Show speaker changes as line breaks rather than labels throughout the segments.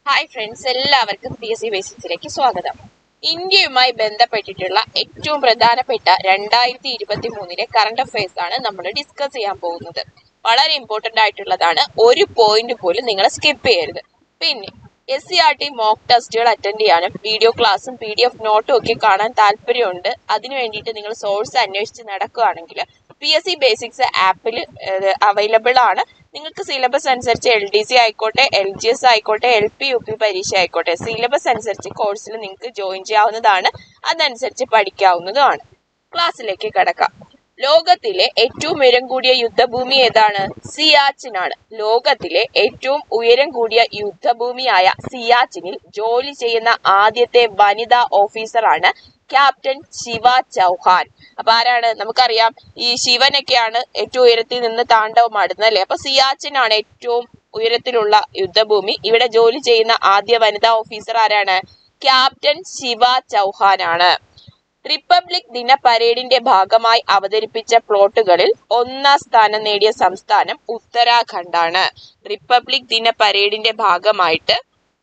hi friends എല്ലാവർക്കും P S C ബേസിക്സിലേക്ക് സ്വാഗതം ഇന്ത്യയുമായി ബന്ധപ്പെട്ടിട്ടുള്ള ഏറ്റവും പ്രധാനപ്പെട്ട രണ്ടായിരത്തി ഇരുപത്തി മൂന്നിലെ കറണ്ട് അഫയേഴ്സ് ആണ് നമ്മൾ ഡിസ്കസ് ചെയ്യാൻ പോകുന്നത് വളരെ ഇമ്പോർട്ടന്റ് ആയിട്ടുള്ളതാണ് ഒരു പോയിന്റ് പോലും നിങ്ങൾ സ്കിപ്പ് ചെയ്യരുത് പിന്നെ S C R T mock ടെസ്റ്റുകൾ അറ്റൻഡ് ചെയ്യാനും വീഡിയോ ക്ലാസ്സും പി ഡി എഫ് നോട്ടും ഒക്കെ കാണാൻ താല്പര്യമുണ്ട് അതിനു വേണ്ടിയിട്ട് നിങ്ങൾ സോഴ്സ് അന്വേഷിച്ച് നടക്കുകയാണെങ്കിൽ പി എസ് സി ബേസിക്സ് ആപ്പിൽ അവൈലബിൾ ആണ് നിങ്ങൾക്ക് സിലബസ് അനുസരിച്ച് എൽ ഡി സി ആയിക്കോട്ടെ എൽ ജി എസ് ആയിക്കോട്ടെ എൽ പി യു പി പരീക്ഷ ആയിക്കോട്ടെ സിലബസ് അനുസരിച്ച് കോഴ്സിൽ നിങ്ങൾക്ക് ജോയിൻ ചെയ്യാവുന്നതാണ് അതനുസരിച്ച് പഠിക്കാവുന്നതുമാണ് ക്ലാസ്സിലേക്ക് കിടക്കാം ലോകത്തിലെ ഏറ്റവും ഉയരം കൂടിയ യുദ്ധഭൂമി ഏതാണ് സിയാച്ചിനാണ് ലോകത്തിലെ ഏറ്റവും ഉയരം കൂടിയ യുദ്ധഭൂമിയായ സിയാച്ചിനിൽ ജോലി ചെയ്യുന്ന ആദ്യത്തെ വനിതാ ഓഫീസറാണ് ക്യാപ്റ്റൻ ശിവ ചൗഹാൻ അപ്പൊ ആരാണ് നമുക്കറിയാം ഈ ശിവനൊക്കെയാണ് ഏറ്റവും ഉയരത്തിൽ നിന്ന് താണ്ഡവമാടുന്നത് അല്ലെ അപ്പൊ സിയാച്ചിനാണ് ഏറ്റവും ഉയരത്തിലുള്ള യുദ്ധഭൂമി ഇവിടെ ജോലി ചെയ്യുന്ന ആദ്യ വനിതാ ഓഫീസർ ആരാണ് ക്യാപ്റ്റൻ ശിവ ചൗഹാൻ ആണ് റിപ്പബ്ലിക് ദിന പരേഡിന്റെ ഭാഗമായി അവതരിപ്പിച്ച പ്ലോട്ടുകളിൽ ഒന്നാം സ്ഥാനം നേടിയ സംസ്ഥാനം ഉത്തരാഖണ്ഡാണ് റിപ്പബ്ലിക് ദിന പരേഡിന്റെ ഭാഗമായിട്ട്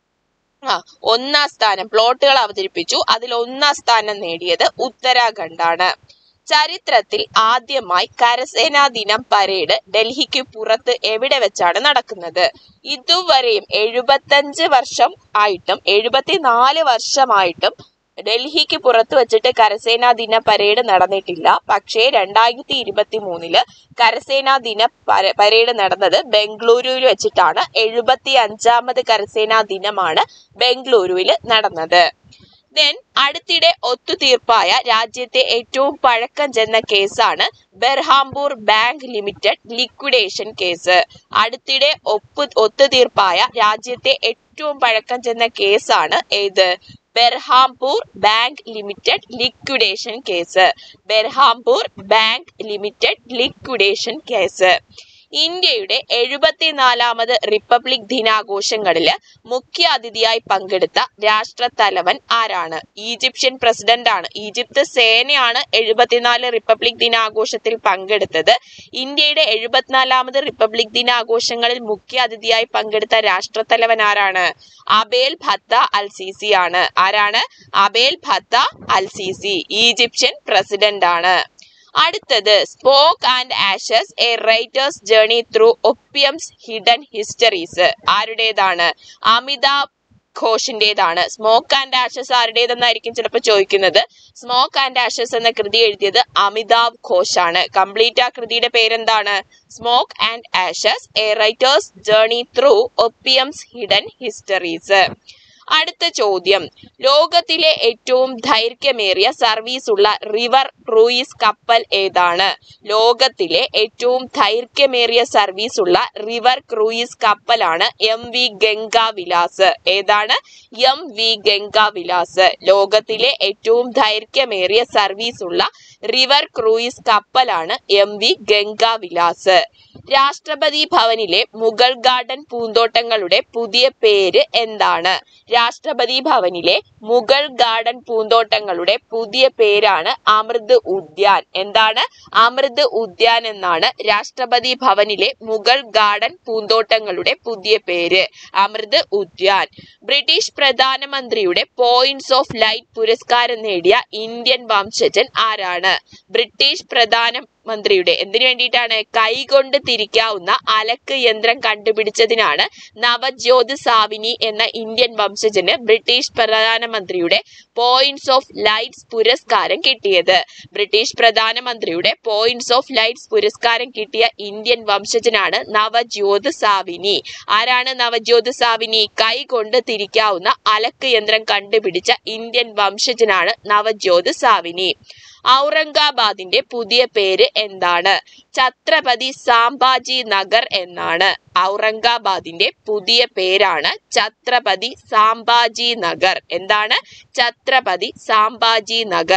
ആ ഒന്നാം സ്ഥാനം പ്ലോട്ടുകൾ അവതരിപ്പിച്ചു അതിൽ ഒന്നാം സ്ഥാനം നേടിയത് ഉത്തരാഖണ്ഡാണ് ചരിത്രത്തിൽ ആദ്യമായി കരസേനാ ദിനം പരേഡ് ഡൽഹിക്ക് പുറത്ത് എവിടെ വെച്ചാണ് നടക്കുന്നത് ഇതുവരെയും എഴുപത്തഞ്ച് വർഷം ആയിട്ടും എഴുപത്തിനാല് വർഷമായിട്ടും ഡൽഹിക്ക് പുറത്ത് വെച്ചിട്ട് കരസേനാ ദിന പരേഡ് നടന്നിട്ടില്ല പക്ഷേ രണ്ടായിരത്തി ഇരുപത്തി മൂന്നില് കരസേനാ ദിന പര- പരേഡ് നടന്നത് ബംഗളൂരുവിൽ വെച്ചിട്ടാണ് എഴുപത്തി അഞ്ചാമത് കരസേനാ ദിനമാണ് ബംഗളൂരുവിൽ നടന്നത് ദെൻ അടുത്തിടെ ഒത്തുതീർപ്പായ രാജ്യത്തെ ഏറ്റവും പഴക്കം ചെന്ന കേസാണ് Berhampur bank limited liquidation case അടുത്തിടെ ഒപ്പ് ഒത്തുതീർപ്പായ രാജ്യത്തെ ഏറ്റവും പഴക്കം ചെന്ന കേസാണ് ഏത് Berhampur bank limited liquidation case Berhampur bank limited liquidation case ഇന്ത്യയുടെ എഴുപത്തിനാലാമത് റിപ്പബ്ലിക് ദിനാഘോഷങ്ങളില് മുഖ്യ അതിഥിയായി പങ്കെടുത്ത രാഷ്ട്രത്തലവൻ ആരാണ് ഈജിപ്ഷ്യൻ പ്രസിഡന്റ് ആണ് ഈജിപ്ത് സേനയാണ് എഴുപത്തിനാല് റിപ്പബ്ലിക് ദിനാഘോഷത്തിൽ പങ്കെടുത്തത് ഇന്ത്യയുടെ എഴുപത്തിനാലാമത് റിപ്പബ്ലിക് ദിനാഘോഷങ്ങളിൽ മുഖ്യ അതിഥിയായി പങ്കെടുത്ത രാഷ്ട്രത്തലവൻ ആരാണ് അബേൽ ഭത്ത അൽ സിസി ആണ് ആരാണ് Abdel Fattah Al Sisi Egyptian president ആണ് അടുത്തത് smoke and ashes a writer's journey through opium's hidden histories ആരുടേതാണ് അമിതാഭ് ഘോഷിന്റേതാണ് സ്മോക്ക് ആൻഡ് ആഷസ് ആരുടേതെന്നായിരിക്കും ചിലപ്പോൾ ചോദിക്കുന്നത് സ്മോക്ക് ആൻഡ് ആഷസ് എന്ന കൃതി എഴുതിയത് അമിതാഭ് ഘോഷ് ആണ് കംപ്ലീറ്റ് ആ കൃതിയുടെ പേരെന്താണ് smoke and ashes a writer's journey through opium's hidden histories അടുത്ത ചോദ്യം ലോകത്തിലെ ഏറ്റവും ദൈർഘ്യമേറിയ സർവീസ് ഉള്ള റിവർ ക്രൂയിസ് കപ്പൽ ഏതാണ് ലോകത്തിലെ ഏറ്റവും ദൈർഘ്യമേറിയ സർവീസ് ഉള്ള റിവർ ക്രൂയിസ് കപ്പലാണ് എം വി ഗംഗാ വിലാസ് ഏതാണ് എം വി ഗംഗാ വിലാസ് ലോകത്തിലെ ഏറ്റവും ദൈർഘ്യമേറിയ സർവീസ് ഉള്ള റിവർ ക്രൂയിസ് കപ്പലാണ് എം വി ഗംഗാ വിലാസ് രാഷ്ട്രപതി ഭവനിലെ മുഗൾ ഗാർഡൻ പൂന്തോട്ടങ്ങളുടെ പുതിയ പേര് എന്താണ് രാഷ്ട്രപതി ഭവനിലെ മുഗൾ ഗാർഡൻ പൂന്തോട്ടങ്ങളുടെ പുതിയ പേരാണ് അമൃത് ഉദ്യാൻ എന്താണ് അമൃത് ഉദ്യാൻ എന്നാണ് രാഷ്ട്രപതി ഭവനിലെ മുഗൾ ഗാർഡൻ പൂന്തോട്ടങ്ങളുടെ പുതിയ പേര് അമൃത് ഉദ്യാൻ ബ്രിട്ടീഷ് പ്രധാനമന്ത്രിയുടെ പോയിന്റ്സ് ഓഫ് ലൈറ്റ് പുരസ്കാരം നേടിയ ഇന്ത്യൻ വംശജൻ ആരാണ് ബ്രിട്ടീഷ് പ്രധാനമന്ത്രിയുടെ എന്തിനു വേണ്ടിയിട്ടാണ് കൈകൊണ്ട് തിരിക്കാവുന്ന അലക്ക് യന്ത്രം കണ്ടുപിടിച്ചതിനാണ് നവജ്യോത് സാവിനി എന്ന ഇന്ത്യൻ വംശജന് ബ്രിട്ടീഷ് പ്രധാനമന്ത്രിയുടെ പോയിന്റ്സ് ഓഫ് ലൈറ്റ്സ് പുരസ്കാരം കിട്ടിയത് ബ്രിട്ടീഷ് പ്രധാനമന്ത്രിയുടെ പോയിന്റ്സ് ഓഫ് ലൈറ്റ്സ് പുരസ്കാരം കിട്ടിയ ഇന്ത്യൻ വംശജനാണ് നവജ്യോത് സാവിനി ആരാണ് നവജ്യോത് സാവിനി കൈകൊണ്ട് തിരിക്കാവുന്ന അലക്ക് യന്ത്രം കണ്ടുപിടിച്ച ഇന്ത്യൻ വംശജനാണ് നവജ്യോത് സാവിനി ഔറംഗാബാദിന്റെ പുതിയ പേര് എന്താണ് ഛത്രപതി സാംബാജി നഗർ എന്നാണ് ഔറംഗാബാദിന്റെ പുതിയ പേരാണ് ഛത്രപതി സാംബാജി നഗർ എന്താണ് ഛത്രപതി സാംബാജി നഗർ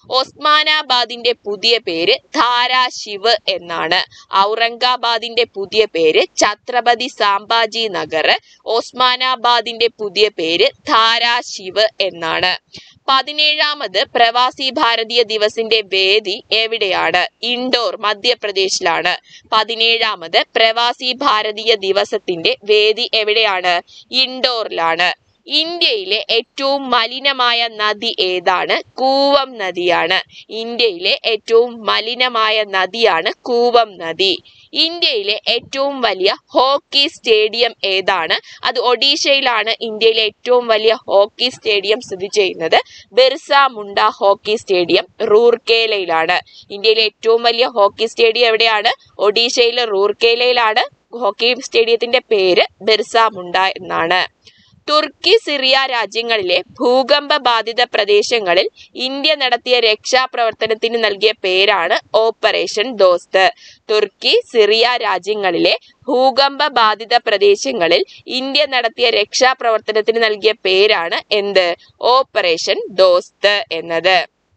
ഒസ്മാനാബാദിന്റെ പുതിയ പേര് ധാരാശിവ് എന്നാണ് ഔറംഗാബാദിന്റെ പുതിയ പേര് ഛത്രപതി സാംബാജി നഗർ ഒസ്മാനാബാദിന്റെ പുതിയ പേര് ധാരാശിവ് എന്നാണ് പതിനേഴാമത് പ്രവാസി ഭാരതീയ ദിവസിന്റെ വേദി എവിടെയാണ് ഇൻഡോർ മധ്യപ്രദേശിലാണ് പതിനേഴാമത് പ്രവാസി ഭാരതീയ ദിവസത്തിന്റെ വേദി എവിടെയാണ് ഇൻഡോറിലാണ് ഇന്ത്യയിലെ ഏറ്റവും മലിനമായ നദി ഏതാണ് കൂവം നദിയാണ് ഇന്ത്യയിലെ ഏറ്റവും മലിനമായ നദിയാണ് കൂവം നദി ഇന്ത്യയിലെ ഏറ്റവും വലിയ ഹോക്കി സ്റ്റേഡിയം ഏതാണ് അത് ഒഡീഷയിലാണ് ഇന്ത്യയിലെ ഏറ്റവും വലിയ ഹോക്കി സ്റ്റേഡിയം സ്ഥിതി ചെയ്യുന്നത് ബിർസ മുണ്ട ഹോക്കി സ്റ്റേഡിയം റൂർക്കേലയിലാണ് ഇന്ത്യയിലെ ഏറ്റവും വലിയ ഹോക്കി സ്റ്റേഡിയം എവിടെയാണ് ഒഡീഷയിലെ റൂർക്കേലയിലാണ് ഹോക്കി സ്റ്റേഡിയത്തിന്റെ പേര് ബിർസ മുണ്ട എന്നാണ് തുർക്കി സിറിയ രാജ്യങ്ങളിലെ ഭൂകമ്പ ബാധിത പ്രദേശങ്ങളിൽ ഇന്ത്യ നടത്തിയ രക്ഷാപ്രവർത്തനത്തിന് നൽകിയ പേരാണ് ഓപ്പറേഷൻ ദോസ്ത് തുർക്കി സിറിയ രാജ്യങ്ങളിലെ ഭൂകമ്പ ബാധിത പ്രദേശങ്ങളിൽ ഇന്ത്യ നടത്തിയ രക്ഷാപ്രവർത്തനത്തിന് നൽകിയ പേരാണ് എന്ത് ഓപ്പറേഷൻ ദോസ്ത് എന്നത്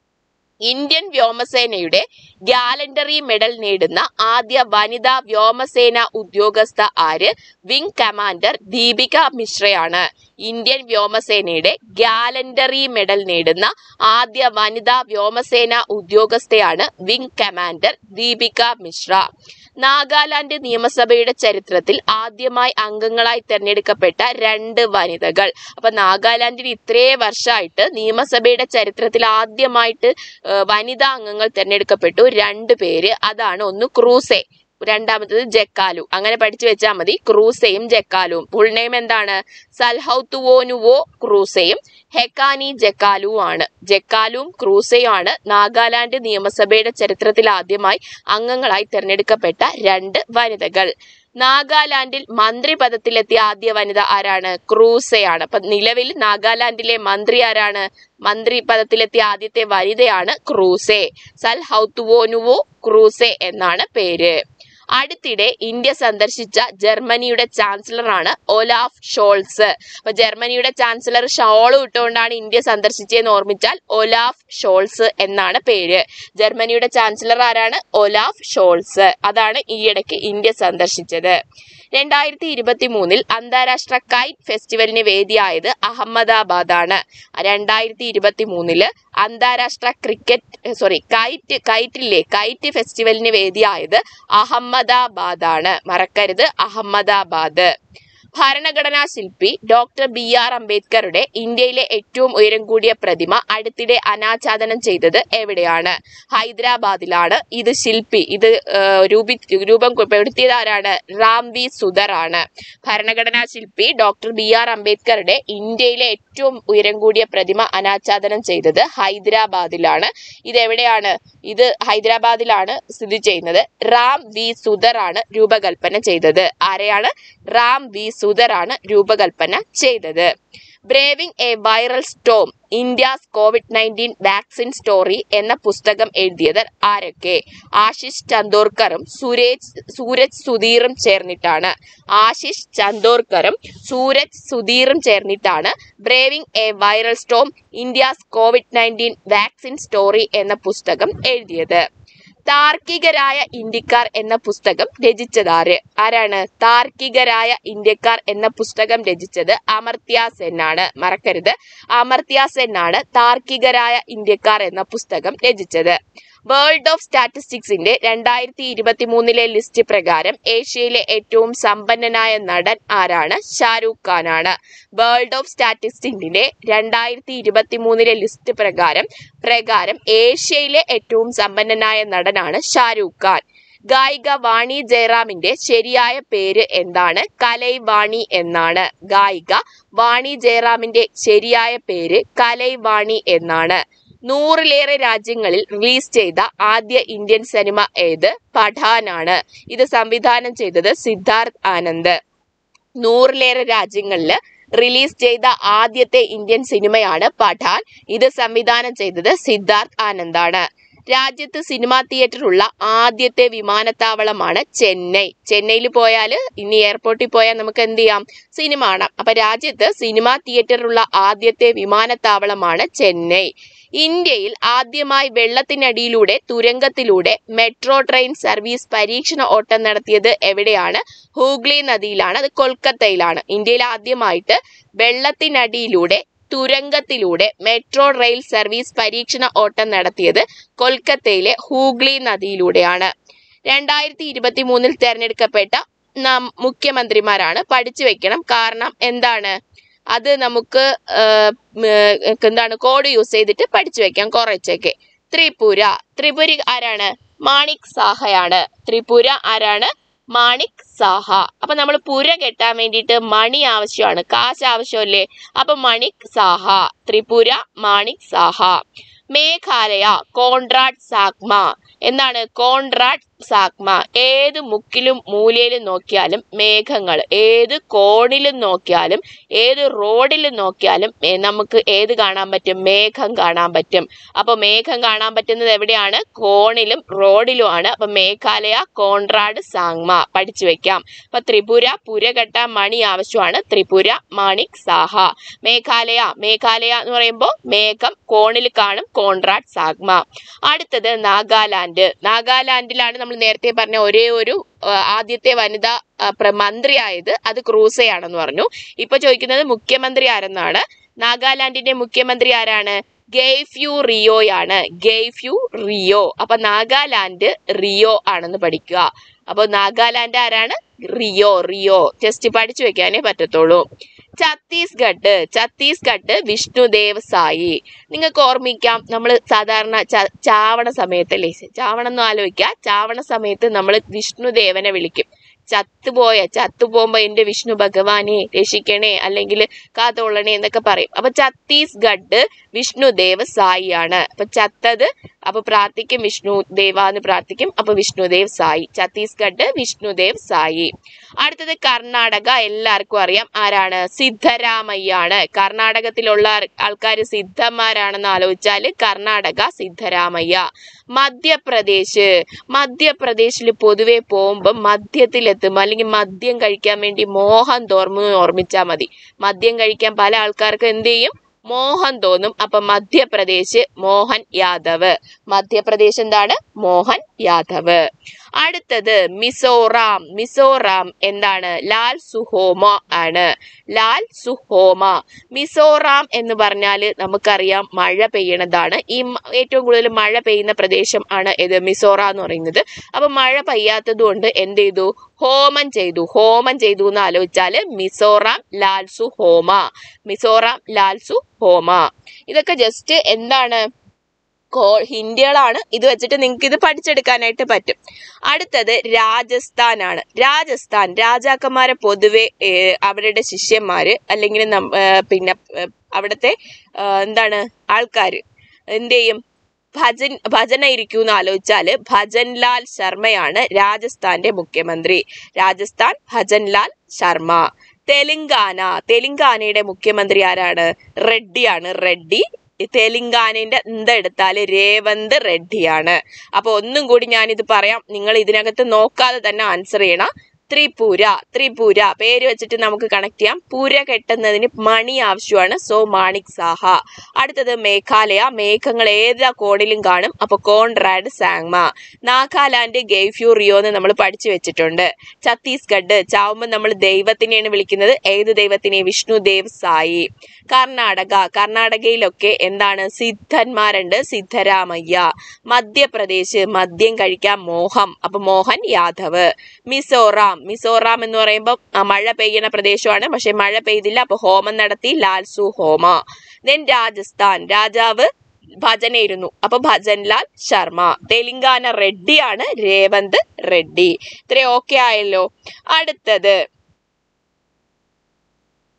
ഇന്ത്യൻ വ്യോമസേനയുടെ ഗാലണ്ടറി മെഡൽ നേടുന്ന ആദ്യ വനിതാ വ്യോമസേന ഉദ്യോഗസ്ഥ ആര് വിംഗ് കമാൻഡർ ദീപിക മിശ്രയാണ് ഇന്ത്യൻ വ്യോമസേനയുടെ ഗാലണ്ടറി മെഡൽ നേടുന്ന ആദ്യ വനിതാ വ്യോമസേന ഉദ്യോഗസ്ഥയാണ് വിംഗ് കമാൻഡർ ദീപിക മിശ്ര നാഗാലാൻഡ് നിയമസഭയുടെ ചരിത്രത്തിൽ ആദ്യമായി അംഗങ്ങളായി തെരഞ്ഞെടുക്കപ്പെട്ട രണ്ട് വനിതകൾ അപ്പൊ നാഗാലാൻഡിൽ ഇത്രേ വർഷമായിട്ട് നിയമസഭയുടെ ചരിത്രത്തിൽ ആദ്യമായിട്ട് ഏഹ്, വനിതാ അംഗങ്ങൾ തെരഞ്ഞെടുക്കപ്പെട്ടു രണ്ട് പേര് അതാണ് ഒന്ന് ക്രൂസെ രണ്ടാമത്തത് ജക്കാലു അങ്ങനെ പഠിച്ചു വെച്ചാൽ മതി ക്രൂസയും ജക്കാലുവും ഫുൾ നെയിം എന്താണ് സൽഹൌത്തുവോനുവോ ക്രൂസയും ഹെക്കാനി ജക്കാലു ആണ് ജക്കാലുവും ക്രൂസയും ആണ് നാഗാലാൻഡ് നിയമസഭയുടെ ചരിത്രത്തിൽ ആദ്യമായി അംഗങ്ങളായി തെരഞ്ഞെടുക്കപ്പെട്ട രണ്ട് വനിതകൾ നാഗാലാൻഡിൽ മന്ത്രി പദത്തിലെത്തിയ ആദ്യ വനിത ആരാണ് ക്രൂസയാണ് അപ്പൊ നിലവിൽ നാഗാലാൻഡിലെ മന്ത്രി ആരാണ് മന്ത്രി പദത്തിലെത്തിയ ആദ്യത്തെ വനിതയാണ് ക്രൂസെ സൽ ഹൗത്തുവോനുവോ ക്രൂസെ എന്നാണ് പേര് അടുത്തിടെ ഇന്ത്യ സന്ദർശിച്ച ജർമ്മനിയുടെ ചാൻസലറാണ് ഒലാഫ് ഷോൾസ് അപ്പൊ ജർമ്മനിയുടെ ചാൻസലർ ഷോളും ഇട്ടുകൊണ്ടാണ് ഇന്ത്യ സന്ദർശിച്ചതെന്ന് ഓർമ്മിച്ചാൽ ഒലാഫ് ഷോൾസ് എന്നാണ് പേര് ജർമ്മനിയുടെ ചാൻസലർ ആരാണ് ഒലാഫ് ഷോൾസ് അതാണ് ഈയിടയ്ക്ക് ഇന്ത്യ സന്ദർശിച്ചത് രണ്ടായിരത്തി ഇരുപത്തി മൂന്നിൽ അന്താരാഷ്ട്ര കൈറ്റ് ഫെസ്റ്റിവലിന് വേദിയായത് അഹമ്മദാബാദാണ് രണ്ടായിരത്തി ഇരുപത്തി മൂന്നില് അന്താരാഷ്ട്ര ക്രിക്കറ്റ് സോറി കൈറ്റ് കൈറ്റില്ലേ കൈറ്റ് ഫെസ്റ്റിവലിന് വേദിയായത് അഹമ്മദാബാദാണ് മറക്കരുത് അഹമ്മദാബാദ് ഭരണഘടനാ ശില്പി ഡോക്ടർ ബി ആർ അംബേദ്കറുടെ ഇന്ത്യയിലെ ഏറ്റവും ഉയരം കൂടിയ പ്രതിമ അടുത്തിടെ അനാച്ഛാദനം ചെയ്തത് എവിടെയാണ് ഹൈദരാബാദിലാണ് ഇത് ശില്പി ഇത് ആ, രൂപി രൂപം പെടുത്തിയത് ആരാണ് റാം വി സുധർ ആണ് ഭരണഘടനാ ശില്പി ഡോക്ടർ ബി ആർ അംബേദ്കറുടെ ഇന്ത്യയിലെ ഏറ്റവും ഉയരം കൂടിയ പ്രതിമ അനാച്ഛാദനം ചെയ്തത് ഹൈദരാബാദിലാണ് ഇത് എവിടെയാണ് ഇത് ഹൈദരാബാദിലാണ് സ്ഥിതി ചെയ്യുന്നത് റാം വി സുധർ ആണ് രൂപകൽപ്പന ചെയ്തത് ആരെയാണ് റാം വി സുധർ ആണ് രൂപകൽപ്പന ചെയ്തത് braving a viral storm India's covid nineteen vaccine story എന്ന പുസ്തകം എഴുതിയത് ആരൊക്കെ ആശിഷ് ചന്ദോർക്കറും സുരേജ് സൂരജ് സുധീറും ചേർന്നിട്ടാണ് ആശിഷ് ചന്ദോർക്കറും സൂരജ് സുധീറും ചേർന്നിട്ടാണ് braving a viral storm India's covid nineteen vaccine story എന്ന പുസ്തകം എഴുതിയത് താർക്കികരായ ഇന്ത്യക്കാർ എന്ന പുസ്തകം രചിച്ചതാര് ആരാണ് താർക്കികരായ ഇന്ത്യക്കാർ എന്ന പുസ്തകം രചിച്ചത് അമർത്യ സെൻ ആണ് മറക്കരുത് അമർത്യ സെൻ ആണ് താർക്കികരായ ഇന്ത്യക്കാർ എന്ന പുസ്തകം രചിച്ചത് വേൾഡ് ഓഫ് സ്റ്റാറ്റിസ്റ്റിക്സിന്റെ രണ്ടായിരത്തി ഇരുപത്തി മൂന്നിലെ ലിസ്റ്റ് പ്രകാരം ഏഷ്യയിലെ ഏറ്റവും സമ്പന്നനായ നടൻ ആരാണ് ഷാരൂഖ് ഖാൻ ആണ് വേൾഡ് ഓഫ് സ്റ്റാറ്റിസ്റ്റിക്സിന്റെ രണ്ടായിരത്തി ഇരുപത്തി മൂന്നിലെ ലിസ്റ്റ് പ്രകാരം പ്രകാരം ഏഷ്യയിലെ ഏറ്റവും സമ്പന്നനായ നടനാണ് ഷാരൂഖ് ഖാൻ ഗായിക വാണി ജയറാമിന്റെ ശരിയായ പേര് എന്താണ് കലൈവാണി എന്നാണ് ഗായിക വാണി ജയറാമിന്റെ ശരിയായ പേര് കലൈവാണി എന്നാണ് നൂറിലേറെ രാജ്യങ്ങളിൽ റിലീസ് ചെയ്ത ആദ്യ ഇന്ത്യൻ സിനിമ ഏത് പഠാനാണ് ഇത് സംവിധാനം ചെയ്തത് സിദ്ധാർത്ഥ് ആനന്ദ് നൂറിലേറെ രാജ്യങ്ങളിൽ റിലീസ് ചെയ്ത ആദ്യത്തെ ഇന്ത്യൻ സിനിമയാണ് പഠാൻ ഇത് സംവിധാനം ചെയ്തത് സിദ്ധാർത്ഥ് ആനന്ദാണ് രാജ്യത്ത് സിനിമാ തിയേറ്റർ ഉള്ള ആദ്യത്തെ വിമാനത്താവളമാണ് ചെന്നൈ ചെന്നൈയിൽ പോയാൽ ഇനി എയർപോർട്ടിൽ പോയാൽ നമുക്ക് എന്ത് ചെയ്യാം സിനിമ കാണാം അപ്പൊ രാജ്യത്ത് സിനിമാ തിയേറ്റർ ഉള്ള ആദ്യത്തെ വിമാനത്താവളമാണ് ചെന്നൈ ഇന്ത്യയിൽ ആദ്യമായി വെള്ളത്തിനടിയിലൂടെ തുരങ്കത്തിലൂടെ മെട്രോ ട്രെയിൻ സർവീസ് പരീക്ഷണ ഓട്ടം നടത്തിയത് എവിടെയാണ് ഹൂഗ്ലി നദിയിലാണ് അത് കൊൽക്കത്തയിലാണ് ഇന്ത്യയിൽ ആദ്യമായിട്ട് വെള്ളത്തിനടിയിലൂടെ തുരങ്കത്തിലൂടെ മെട്രോ റെയിൽ സർവീസ് പരീക്ഷണ ഓട്ടം നടത്തിയത് കൊൽക്കത്തയിലെ ഹൂഗ്ലി നദിയിലൂടെയാണ് രണ്ടായിരത്തി ഇരുപത്തി മൂന്നിൽ തെരഞ്ഞെടുക്കപ്പെട്ട നാം മുഖ്യമന്ത്രിമാരാണ് പഠിച്ചു വെക്കണം കാരണം എന്താണ് അത് നമുക്ക് ആഹ്, ഉം, എന്താണ് കോഡ് യൂസ് ചെയ്തിട്ട് പഠിച്ചു വെക്കാം കുറച്ചൊക്കെ ത്രിപുര ത്രിപുര ആരാണ് മാണിക് സാഹയാണ് ത്രിപുര ആരാണ് മാണിക് സാഹ അപ്പൊ നമ്മൾ പുര കെട്ടാൻ വേണ്ടിയിട്ട് മണി ആവശ്യമാണ് കാശ് ആവശ്യമല്ലേ അപ്പൊ മണിക് സാഹ ത്രിപുര മാണിക് സാഹ മേഘാലയ കോൺട്രാഡ് സാഗ്മ എന്താണ് കോൺട്രാഡ് സാഗ്മ ഏത് മുക്കിലും മൂലയിലും നോക്കിയാലും മേഘങ്ങൾ ഏത് കോണിലും നോക്കിയാലും ഏത് റോഡിലും നോക്കിയാലും ഏ, നമുക്ക് ഏത് കാണാൻ പറ്റും മേഘം കാണാൻ പറ്റും അപ്പൊ മേഘം കാണാൻ പറ്റുന്നത് എവിടെയാണ് കോണിലും റോഡിലുമാണ് അപ്പൊ മേഘാലയ കോൺട്രാഡ് സാങ്മ പഠിച്ചു വെക്കാം അപ്പൊ ത്രിപുര പുര കെട്ടാൻ മണി ആവശ്യമാണ് ത്രിപുര മാണിക് സാഹ മേഘാലയ മേഘാലയ എന്ന് പറയുമ്പോൾ മേഘം കോണിൽ കാണും കോൺട്രാഡ് സാഗ്മ അടുത്തത് നാഗാലാൻഡ് നാഗാലാൻഡിലാണ് നമ്മൾ നേരത്തെ പറഞ്ഞ ഒരേ ഒരു ആ, ആദ്യത്തെ വനിതാ ആ, പ്ര- മന്ത്രിയായത് അത് ക്രൂസയാണെന്ന് പറഞ്ഞു ഇപ്പൊ ചോദിക്കുന്നത് മുഖ്യമന്ത്രി ആരെന്നാണ് നാഗാലാൻഡിന്റെ മുഖ്യമന്ത്രി ആരാണ് ഗെയ്ഫ്യു റിയോയാണ് ഗെയ്ഫ്യു റിയോ അപ്പൊ നാഗാലാൻഡ് റിയോ ആണെന്ന് പഠിക്കുക അപ്പൊ നാഗാലാൻഡ് ആരാണ് റിയോ റിയോ ജസ്റ്റ് പഠിച്ചു വെക്കാനേ പറ്റത്തുള്ളൂ ഛത്തീസ്ഗഡ് ഛത്തീസ്ഗഡ് വിഷ്ണുദേവ് സായി നിങ്ങൾക്ക് ഓർമ്മിക്കാം നമ്മൾ സാധാരണ ച- ചാവണ സമയത്തല്ലേ ചാവണം എന്ന് ആലോചിക്കുക ചാവണ സമയത്ത് നമ്മൾ വിഷ്ണുദേവനെ വിളിക്കും ചത്തുപോയ ചത്തുപോകുമ്പോ എന്റെ വിഷ്ണു ഭഗവാനെ രക്ഷിക്കണേ അല്ലെങ്കിൽ കാത്തോളണേ എന്നൊക്കെ പറയും അപ്പൊ ഛത്തീസ്ഗഡ് വിഷ്ണുദേവ് സായി ആണ് അപ്പൊ ചത്തത് അപ്പൊ പ്രാർത്ഥിക്കും വിഷ്ണു ദേവ എന്ന് പ്രാർത്ഥിക്കും അപ്പൊ വിഷ്ണുദേവ് സായി ഛത്തീസ്ഗഡ് വിഷ്ണുദേവ് സായി അടുത്തത് കർണാടക എല്ലാവർക്കും അറിയാം ആരാണ് സിദ്ധരാമയ്യാണ് കർണാടകത്തിലുള്ള ആൾക്കാർ സിദ്ധന്മാരാണെന്ന് ആലോചിച്ചാല് കർണാടക സിദ്ധരാമയ്യ മധ്യപ്രദേശ് മധ്യപ്രദേശിൽ പൊതുവെ പോകുമ്പോൾ മദ്യത്തിലെത്തും അല്ലെങ്കിൽ മദ്യം കഴിക്കാൻ വേണ്ടി മോഹൻ തോർമു ഓർമ്മിച്ചാൽ മതി മദ്യം കഴിക്കാൻ പല ആൾക്കാർക്കും എന്ത് ചെയ്യും മോഹൻ തോന്നും അപ്പൊ മധ്യപ്രദേശ് മോഹൻ യാദവ് മധ്യപ്രദേശ് എന്താണ് മോഹൻ യാദവ് അടുത്തത് മിസോറാം മിസോറാം എന്താണ് ലാൽ സുഹോമ ആണ് ലാൽ സുഹോമ മിസോറാം എന്ന് പറഞ്ഞാല് നമുക്കറിയാം മഴ പെയ്യണതാണ് ഈ മ- ഏറ്റവും കൂടുതൽ മഴ പെയ്യുന്ന പ്രദേശം ആണ് ഇത് മിസോറ എന്ന് പറയുന്നത് അപ്പൊ മഴ പെയ്യാത്തത് കൊണ്ട് എന്ത് ചെയ്തു ഹോമം ചെയ്തു ഹോമം ചെയ്തു എന്ന് ആലോചിച്ചാല് മിസോറാം ലാൽസു ഹോമ മിസോറാം ലാൽസു ഹോമ ഇതൊക്കെ ജസ്റ്റ് എന്താണ് കോ ഹിന്ദികളാണ് ഇത് വെച്ചിട്ട് നിങ്ങൾക്ക് ഇത് പഠിച്ചെടുക്കാനായിട്ട് പറ്റും അടുത്തത് രാജസ്ഥാനാണ് രാജസ്ഥാൻ രാജാക്കന്മാരെ പൊതുവെ ഏഹ്, അവരുടെ ശിഷ്യന്മാര് അല്ലെങ്കിൽ നം- ഏഹ്, പിന്നെ ഏഹ്, അവിടുത്തെ ഏഹ്, എന്താണ് ആൾക്കാര് എന്ത് ചെയ്യും ഭജൻ ഭജന ഇരിക്കൂ എന്ന് ആലോചിച്ചാല് ഭജൻലാൽ ശർമ്മയാണ് രാജസ്ഥാന്റെ മുഖ്യമന്ത്രി രാജസ്ഥാൻ ഭജൻലാൽ ശർമ്മ തെലുങ്കാന തെലുങ്കാനയുടെ മുഖ്യമന്ത്രി ആരാണ് റെഡ്ഡിയാണ് റെഡ്ഡി തെലുങ്കാനയുടെ എന്തെടുത്താല് രേവന്ത് റെഡ്ഡിയാണ് അപ്പൊ ഒന്നും കൂടി ഞാനിത് പറയാം നിങ്ങൾ ഇതിനകത്ത് നോക്കാതെ തന്നെ ആൻസർ ചെയ്യണം ത്രിപുര ത്രിപുര പേര് വെച്ചിട്ട് നമുക്ക് കണക്ട് ചെയ്യാം പുര കെട്ടുന്നതിന് മണി ആവശ്യമാണ് സോ മാണിക് സാഹ അടുത്തത് മേഘാലയ മേഘങ്ങൾ ഏതാ കോണിലും കാണും അപ്പൊ കോൺറാഡ് സാങ്മ നാഗാലാൻഡ് ഗെയ്ഫ്യൂ റിയോ എന്ന് നമ്മൾ പഠിച്ചു വെച്ചിട്ടുണ്ട് ഛത്തീസ്ഗഡ് ചാവുമ്പോൾ നമ്മൾ ദൈവത്തിനെയാണ് വിളിക്കുന്നത് ഏത് ദൈവത്തിനെ വിഷ്ണു ദേവ് സായി കർണാടക കർണാടകയിലൊക്കെ എന്താണ് സിദ്ധന്മാരുണ്ട് സിദ്ധരാമയ്യ മധ്യപ്രദേശ് മദ്യം കഴിക്കാൻ മോഹം അപ്പൊ മോഹൻ യാദവ് മിസോറാം മിസോറാം എന്ന് പറയുമ്പോൾ ആ, മഴ പെയ്യണ പ്രദേശമാണ് പക്ഷെ മഴ പെയ്തില്ല അപ്പൊ ഹോമം നടത്തി ലാൽസു ഹോമ ദെൻ രാജസ്ഥാൻ രാജാവ് ഭജനയിരുന്നു അപ്പൊ ഭജൻലാൽ ശർമ്മ തെലുങ്കാന റെഡ്ഡിയാണ് രേവന്ത് റെഡ്ഡി ഇത്രയും ഓക്കെ ആയല്ലോ അടുത്തത്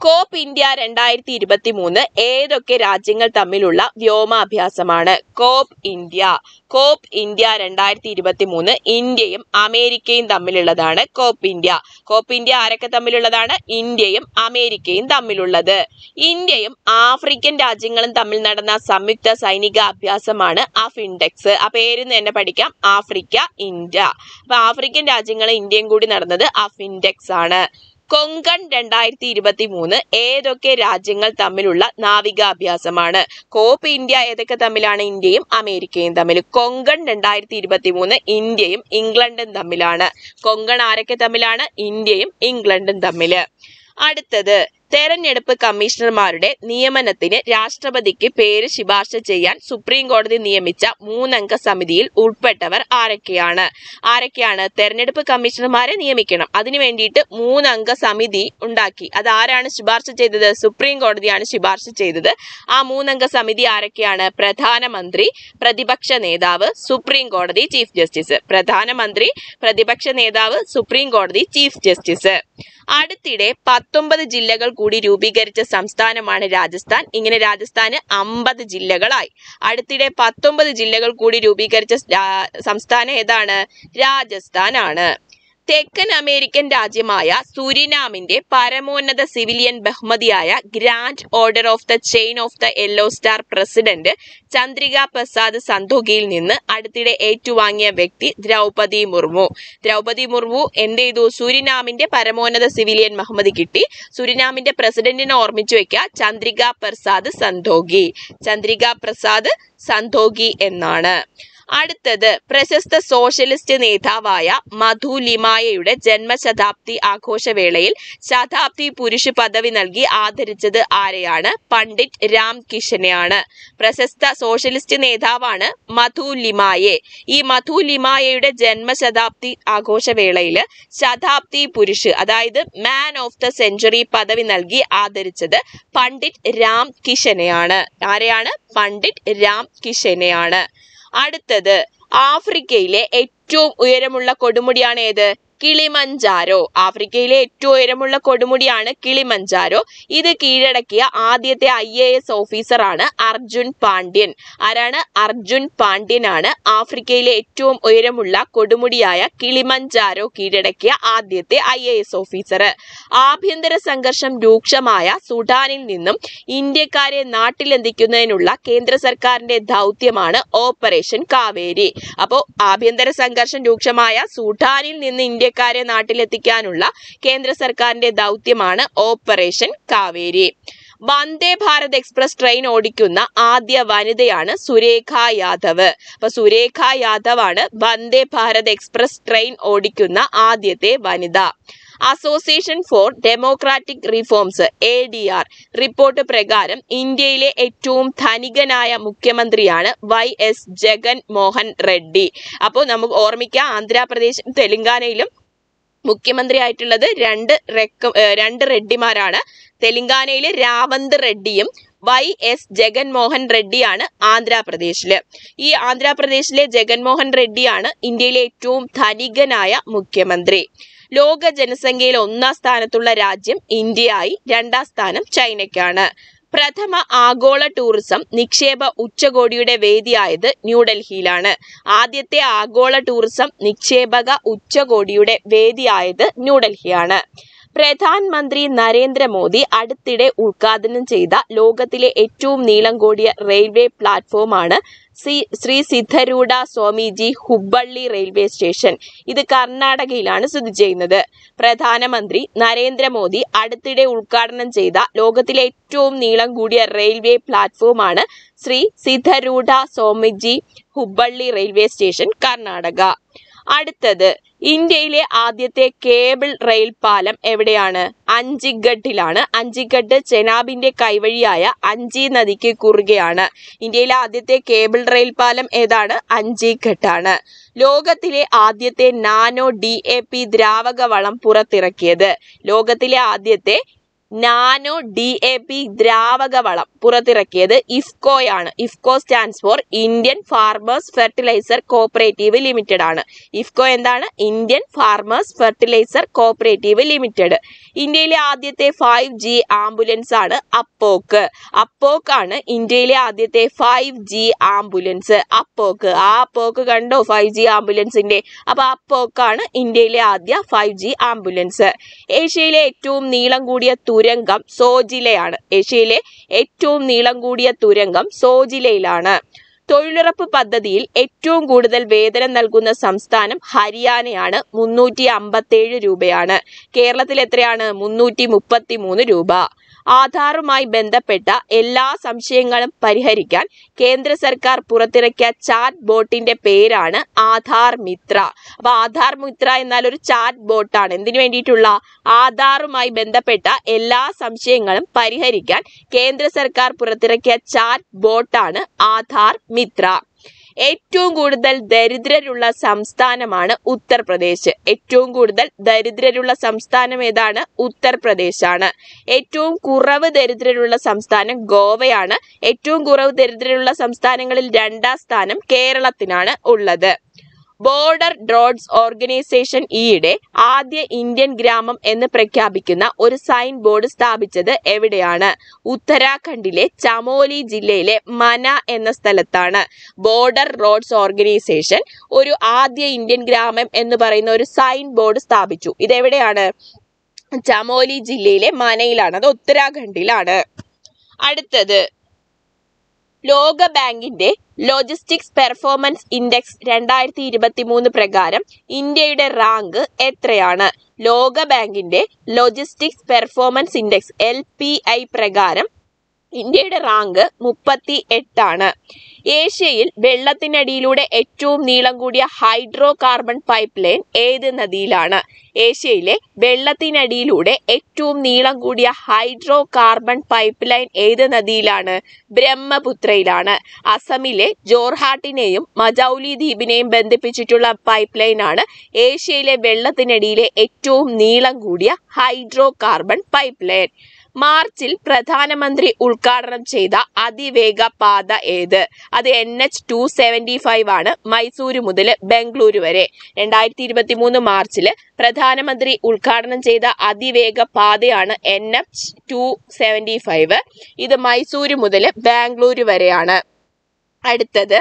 കോപ്പ് ഇന്ത്യ രണ്ടായിരത്തി ഇരുപത്തി മൂന്ന് ഏതൊക്കെ രാജ്യങ്ങൾ തമ്മിലുള്ള വ്യോമാഭ്യാസമാണ് കോപ്പ് ഇന്ത്യ കോപ്പ് ഇന്ത്യ രണ്ടായിരത്തി ഇരുപത്തി മൂന്ന് ഇന്ത്യയും അമേരിക്കയും തമ്മിലുള്ളതാണ് കോപ്പ് ഇന്ത്യ കോപ്പ് ഇന്ത്യ ആരൊക്കെ തമ്മിലുള്ളതാണ് ഇന്ത്യയും അമേരിക്കയും തമ്മിലുള്ളത് ഇന്ത്യയും ആഫ്രിക്കൻ രാജ്യങ്ങളും തമ്മിൽ നടന്ന സംയുക്ത സൈനിക അഭ്യാസമാണ് അഫിൻഡെക്സ് ആ പേര് തന്നെ പഠിക്കാം ആഫ്രിക്ക ഇന്ത്യ അപ്പൊ ആഫ്രിക്കൻ രാജ്യങ്ങളും ഇന്ത്യയും കൂടി നടന്നത് അഫിൻഡെക്സ് ആണ് കൊങ്കൺ രണ്ടായിരത്തി ഇരുപത്തി മൂന്ന് ഏതൊക്കെ രാജ്യങ്ങൾ തമ്മിലുള്ള നാവികാഭ്യാസമാണ് കോപ്പ് ഇന്ത്യ ഏതൊക്കെ തമ്മിലാണ് ഇന്ത്യയും അമേരിക്കയും തമ്മിൽ കൊങ്കൺ രണ്ടായിരത്തി ഇരുപത്തി മൂന്ന് ഇന്ത്യയും ഇംഗ്ലണ്ടും തമ്മിലാണ് കൊങ്കൺ ആരൊക്കെ തമ്മിലാണ് ഇന്ത്യയും ഇംഗ്ലണ്ടും തമ്മിൽ അടുത്തത് തെരഞ്ഞെടുപ്പ് കമ്മീഷണർമാരുടെ നിയമനത്തിന് രാഷ്ട്രപതിക്ക് പേര് ശുപാർശ ചെയ്യാൻ സുപ്രീം കോടതി നിയമിച്ച മൂന്നംഗ സമിതിയിൽ ഉൾപ്പെട്ടവർ ആരൊക്കെയാണ് ആരൊക്കെയാണ് തെരഞ്ഞെടുപ്പ് കമ്മീഷണർമാരെ നിയമിക്കണം അതിനു വേണ്ടിയിട്ട് മൂന്നംഗ സമിതി ഉണ്ടാക്കി അത് ആരാണ് ശുപാർശ ചെയ്തത് സുപ്രീം കോടതിയാണ് ശുപാർശ ചെയ്തത് ആ മൂന്നംഗ സമിതി ആരൊക്കെയാണ് പ്രധാനമന്ത്രി പ്രതിപക്ഷ നേതാവ് സുപ്രീം കോടതി ചീഫ് ജസ്റ്റിസ് പ്രധാനമന്ത്രി പ്രതിപക്ഷ നേതാവ് സുപ്രീം കോടതി ചീഫ് ജസ്റ്റിസ് അടുത്തിടെ പത്തൊമ്പത് ജില്ലകൾ കൂടി രൂപീകരിച്ച സംസ്ഥാനമാണ് രാജസ്ഥാൻ ഇങ്ങനെ രാജസ്ഥാന് അമ്പത് ജില്ലകളായി അടുത്തിടെ പത്തൊമ്പത് ജില്ലകൾ കൂടി രൂപീകരിച്ച രാ- സംസ്ഥാനം ഏതാണ് രാജസ്ഥാനാണ് തെക്കൻ അമേരിക്കൻ രാജ്യമായ സുരിനാമിന്റെ പരമോന്നത സിവിലിയൻ ബഹുമതിയായ grand order of the chain of the yellow star president Chandrika Prasad സന്തോഖിയിൽ നിന്ന് അടുത്തിടെ ഏറ്റുവാങ്ങിയ വ്യക്തി ദ്രൗപതി മുർമു ദ്രൗപതി മുർമു എന്ത് ചെയ്തു സുരിനാമിന്റെ പരമോന്നത സിവിലിയൻ ബഹുമതി കിട്ടി സുരിനാമിന്റെ പ്രസിഡന്റിനെ ഓർമ്മിച്ചു വെക്കുക ചന്ദ്രിക പ്രസാദ് സന്തോഖി ചന്ദ്രിക പ്രസാദ് സന്തോഖി എന്നാണ് അടുത്തത് പ്രശസ്ത സോഷ്യലിസ്റ്റ് നേതാവായ മധു ലിമായയുടെ ജന്മശതാബ്ദി ആഘോഷവേളയിൽ ശതാബ്ദി പുരുഷ പദവി നൽകി ആദരിച്ചത് ആരെയാണ് പണ്ഡിറ്റ് രാം കിഷനെയാണ് പ്രശസ്ത സോഷ്യലിസ്റ്റ് നേതാവാണ് മധു ലിമായെ ഈ മധു ലിമായയുടെ ജന്മശതാബ്ദി ആഘോഷവേളയിൽ ശതാബ്ദി പുരുഷ് അതായത് മാൻ ഓഫ് ദ സെഞ്ചുറി പദവി നൽകി ആദരിച്ചത് പണ്ഡിറ്റ് രാം കിഷനെയാണ് ആരെയാണ് പണ്ഡിറ്റ് രാം കിഷനെയാണ് അടുത്തത് ആഫ്രിക്കയിലെ ഏറ്റവും ഉയരമുള്ള കൊടുമുടിയാണ് ഏത് കിളിമഞ്ചാരോ ആഫ്രിക്കയിലെ ഏറ്റവും ഉയരമുള്ള കൊടുമുടിയാണ് കിളിമഞ്ചാരോ ഇത് കീഴടക്കിയ ആദ്യത്തെ ഐ എ എസ് ഓഫീസറാണ് അർജുൻ പാണ്ഡ്യൻ ആരാണ് അർജുൻ പാണ്ഡ്യനാണ് ആഫ്രിക്കയിലെ ഏറ്റവും ഉയരമുള്ള കൊടുമുടിയായ കിളിമഞ്ചാരോ കീഴടക്കിയ ആദ്യത്തെ ഐ എ എസ് ഓഫീസർ ആഭ്യന്തര സംഘർഷം രൂക്ഷമായ സുഡാനിൽ നിന്നും ഇന്ത്യക്കാരെ നാട്ടിലെത്തിക്കുന്നതിനുള്ള കേന്ദ്ര സർക്കാരിന്റെ ദൗത്യമാണ് ഓപ്പറേഷൻ കാവേരി അപ്പോൾ ആഭ്യന്തര സംഘർഷം രൂക്ഷമായ സുഡാനിൽ നിന്ന് ഇന്ത്യക്കാരെ നാട്ടിലെത്തിക്കാനുള്ള കേന്ദ്ര സർക്കാരിന്റെ ദൗത്യമാണ് operation Kaveri Vande Bharat express train ഓടിക്കുന്ന ആദ്യ വനിതയാണ് സുരേഖ യാദവ് അപ്പൊ സുരേഖ യാദവ് ആണ് വന്ദേ ഭാരത് എക്സ്പ്രസ് ട്രെയിൻ ഓടിക്കുന്ന ആദ്യത്തെ വനിത association for democratic reforms A D R report പ്രകാരം ഇന്ത്യയിലെ ഏറ്റവും ധനികനായ മുഖ്യമന്ത്രിയാണ് വൈ എസ് ജഗൻ മോഹൻ റെഡ്ഡി അപ്പോൾ നമുക്ക് ഓർമ്മിക്കാം ആന്ധ്രാപ്രദേശും തെലങ്കാനയിലും മുഖ്യമന്ത്രി ആയിട്ടുള്ളത് രണ്ട് റെക്ക ഏഹ് രണ്ട് റെഡ്ഡിമാരാണ് തെലങ്കാനയിലെ രാവന്ത് റെഡ്ഡിയും വൈ എസ് ജഗൻമോഹൻ റെഡ്ഡിയാണ് ആന്ധ്രാപ്രദേശില് ഈ ആന്ധ്രാപ്രദേശിലെ ജഗൻമോഹൻ റെഡ്ഡിയാണ് ഇന്ത്യയിലെ ഏറ്റവും ധനികനായ മുഖ്യമന്ത്രി ലോക ജനസംഖ്യയിൽ ഒന്നാം സ്ഥാനത്തുള്ള രാജ്യം ഇന്ത്യയായി രണ്ടാം സ്ഥാനം ചൈനയ്ക്കാണ് പ്രഥമ ആഗോള ടൂറിസം നിക്ഷേപ ഉച്ചകോടിയുടെ വേദിയായത് ന്യൂഡൽഹിയിലാണ് ആദ്യത്തെ ആഗോള ടൂറിസം നിക്ഷേപക ഉച്ചകോടിയുടെ വേദിയായത് ന്യൂഡൽഹിയാണ് പ്രധാനമന്ത്രി നരേന്ദ്രമോദി അടുത്തിടെ ഉദ്ഘാടനം ചെയ്ത ലോകത്തിലെ ഏറ്റവും നീളം കൂടിയ റെയിൽവേ പ്ലാറ്റ്ഫോമാണ് ശ്രീ ശ്രീ സിദ്ധരൂഢ സ്വാമിജി ഹുബ്ബള്ളി റെയിൽവേ സ്റ്റേഷൻ ഇത് കർണാടകയിലാണ് സ്ഥിതി ചെയ്യുന്നത് പ്രധാനമന്ത്രി നരേന്ദ്രമോദി അടുത്തിടെ ഉദ്ഘാടനം ചെയ്ത ലോകത്തിലെ ഏറ്റവും നീളം കൂടിയ റെയിൽവേ പ്ലാറ്റ്ഫോമാണ് ശ്രീ സിദ്ധരൂഢ സ്വാമിജി ഹുബ്ബള്ളി റെയിൽവേ സ്റ്റേഷൻ കർണാടക അടുത്തത് ഇന്ത്യയിലെ ആദ്യത്തെ കേബിൾ റെയിൽ പാലം എവിടെയാണ് അഞ്ചിഗഡിലാണ് അഞ്ചിഗഡ് ചെനാബിന്റെ കൈവഴിയായ അഞ്ചി നദിക്ക് കുറുകെയാണ് ഇന്ത്യയിലെ ആദ്യത്തെ കേബിൾ റെയിൽ പാലം ഏതാണ് അഞ്ചിഗഡ് ആണ് ലോകത്തിലെ ആദ്യത്തെ നാനോ ഡി എ പി ദ്രാവക വളം പുറത്തിറക്കിയത് ലോകത്തിലെ ആദ്യത്തെ നാനോ ഡി എ പി ദ്രാവക വളം പുറത്തിറക്കിയത് ഇഫ്കോയാണ് IFFCO stands for Indian farmers fertiliser cooperative limited ആണ് ഇഫ്കോ എന്താണ് Indian farmers fertiliser cooperative limited ഇന്ത്യയിലെ ആദ്യത്തെ ഫൈവ് ജി ആംബുലൻസ് ആണ് അപ്പോക്ക് അപ്പോക്ക് ആണ് ഇന്ത്യയിലെ ആദ്യത്തെ ഫൈവ് ജി ആംബുലൻസ് അപ്പോക്ക് ആ അപ്പോക്ക് കണ്ടോ ഫൈവ് ജി ആംബുലൻസിന്റെ അപ്പൊ അപ്പോക്കാണ് ഇന്ത്യയിലെ ആദ്യ ഫൈവ് ജി ആംബുലൻസ് ഏഷ്യയിലെ ഏറ്റവും നീളം കൂടിയ തുരങ്കം സോജിലയാണ് ഏഷ്യയിലെ ഏറ്റവും നീളം കൂടിയ തുരങ്കം സോജിലയിലാണ് തൊഴിലുറപ്പ് പദ്ധതിയിൽ ഏറ്റവും കൂടുതൽ വേതനം നൽകുന്ന സംസ്ഥാനം ഹരിയാനയാണ് മുന്നൂറ്റി അമ്പത്തേഴ് രൂപയാണ് കേരളത്തിൽ എത്രയാണ് മുന്നൂറ്റി മുപ്പത്തി മൂന്ന് രൂപ ആധാറുമായി ബന്ധപ്പെട്ട എല്ലാ സംശയങ്ങളും പരിഹരിക്കാൻ കേന്ദ്ര സർക്കാർ പുറത്തിറക്കിയ ചാറ്റ് ബോട്ടിന്റെ പേരാണ് ആധാർ മിത്ര അപ്പൊ ആധാർ മിത്ര എന്നാൽ ഒരു ചാറ്റ് ബോട്ടാണ് എന്തിനു വേണ്ടിയിട്ടുള്ള ആധാറുമായി ബന്ധപ്പെട്ട എല്ലാ സംശയങ്ങളും പരിഹരിക്കാൻ കേന്ദ്ര സർക്കാർ പുറത്തിറക്കിയ ചാറ്റ് ബോട്ടാണ് ആധാർ മിത്ര ഏറ്റവും കൂടുതൽ ദരിദ്രരുള്ള സംസ്ഥാനമാണ് ഉത്തർപ്രദേശ് ഏറ്റവും കൂടുതൽ ദരിദ്രരുള്ള സംസ്ഥാനം ഏതാണ് ഉത്തർപ്രദേശാണ് ഏറ്റവും കുറവ് ദരിദ്രരുള്ള സംസ്ഥാനം ഗോവയാണ് ഏറ്റവും കുറവ് ദരിദ്രരുള്ള സംസ്ഥാനങ്ങളിൽ രണ്ടാം സ്ഥാനം കേരളത്തിനാണ് ഉള്ളത് ബോർഡർ റോഡ്സ് ഓർഗനൈസേഷൻ ഈയിടെ ആദ്യ ഇന്ത്യൻ ഗ്രാമം എന്ന് പ്രഖ്യാപിക്കുന്ന ഒരു സൈൻ ബോർഡ് സ്ഥാപിച്ചത് എവിടെയാണ് ഉത്തരാഖണ്ഡിലെ ചമോലി ജില്ലയിലെ മന എന്ന സ്ഥലത്താണ് ബോർഡർ റോഡ്സ് ഓർഗനൈസേഷൻ ഒരു ആദ്യ ഇന്ത്യൻ ഗ്രാമം എന്ന് പറയുന്ന ഒരു സൈൻ ബോർഡ് സ്ഥാപിച്ചു ഇതെവിടെയാണ് ചമോലി ജില്ലയിലെ മനയിലാണ് അത് ഉത്തരാഖണ്ഡിലാണ് അടുത്തത് ലോക ബാങ്കിന്റെ ലോജിസ്റ്റിക്സ് പെർഫോമൻസ് ഇൻഡെക്സ് രണ്ടായിരത്തി ഇരുപത്തി മൂന്ന് പ്രകാരം ഇന്ത്യയുടെ റാങ്ക് എത്രയാണ് ലോക ബാങ്കിന്റെ logistics performance index L P I പ്രകാരം ഇന്ത്യയുടെ റാങ്ക് മുപ്പത്തി എട്ടാണ് ഏഷ്യയിൽ വെള്ളത്തിനടിയിലൂടെ ഏറ്റവും നീളം കൂടിയ ഹൈഡ്രോ കാർബൺ പൈപ്പ് ലൈൻ ഏത് നദിയിലാണ് ഏഷ്യയിലെ വെള്ളത്തിനടിയിലൂടെ ഏറ്റവും നീളം കൂടിയ ഹൈഡ്രോ കാർബൺ പൈപ്പ് ലൈൻ ഏത് നദിയിലാണ് ബ്രഹ്മപുത്രയിലാണ് അസമിലെ ജോർഹാട്ടിനെയും മജൌലി ദ്വീപിനെയും ബന്ധിപ്പിച്ചിട്ടുള്ള പൈപ്പ് ലൈനാണ് ഏഷ്യയിലെ വെള്ളത്തിനടിയിലെ ഏറ്റവും നീളം കൂടിയ ഹൈഡ്രോ കാർബൺ പൈപ്പ് ലൈൻ മാർച്ചിൽ പ്രധാനമന്ത്രി ഉദ്ഘാടനം ചെയ്ത അതിവേഗ പാത ഏത് അത് N H two seventy five ആണ് മൈസൂരു മുതൽ ബംഗളൂരു വരെ രണ്ടായിരത്തി ഇരുപത്തി മൂന്ന് മാർച്ചിൽ പ്രധാനമന്ത്രി ഉദ്ഘാടനം ചെയ്ത അതിവേഗ പാതയാണ് N H two seventy five ഇത് മൈസൂരു മുതൽ ബാംഗ്ലൂരു വരെയാണ് അടുത്തത്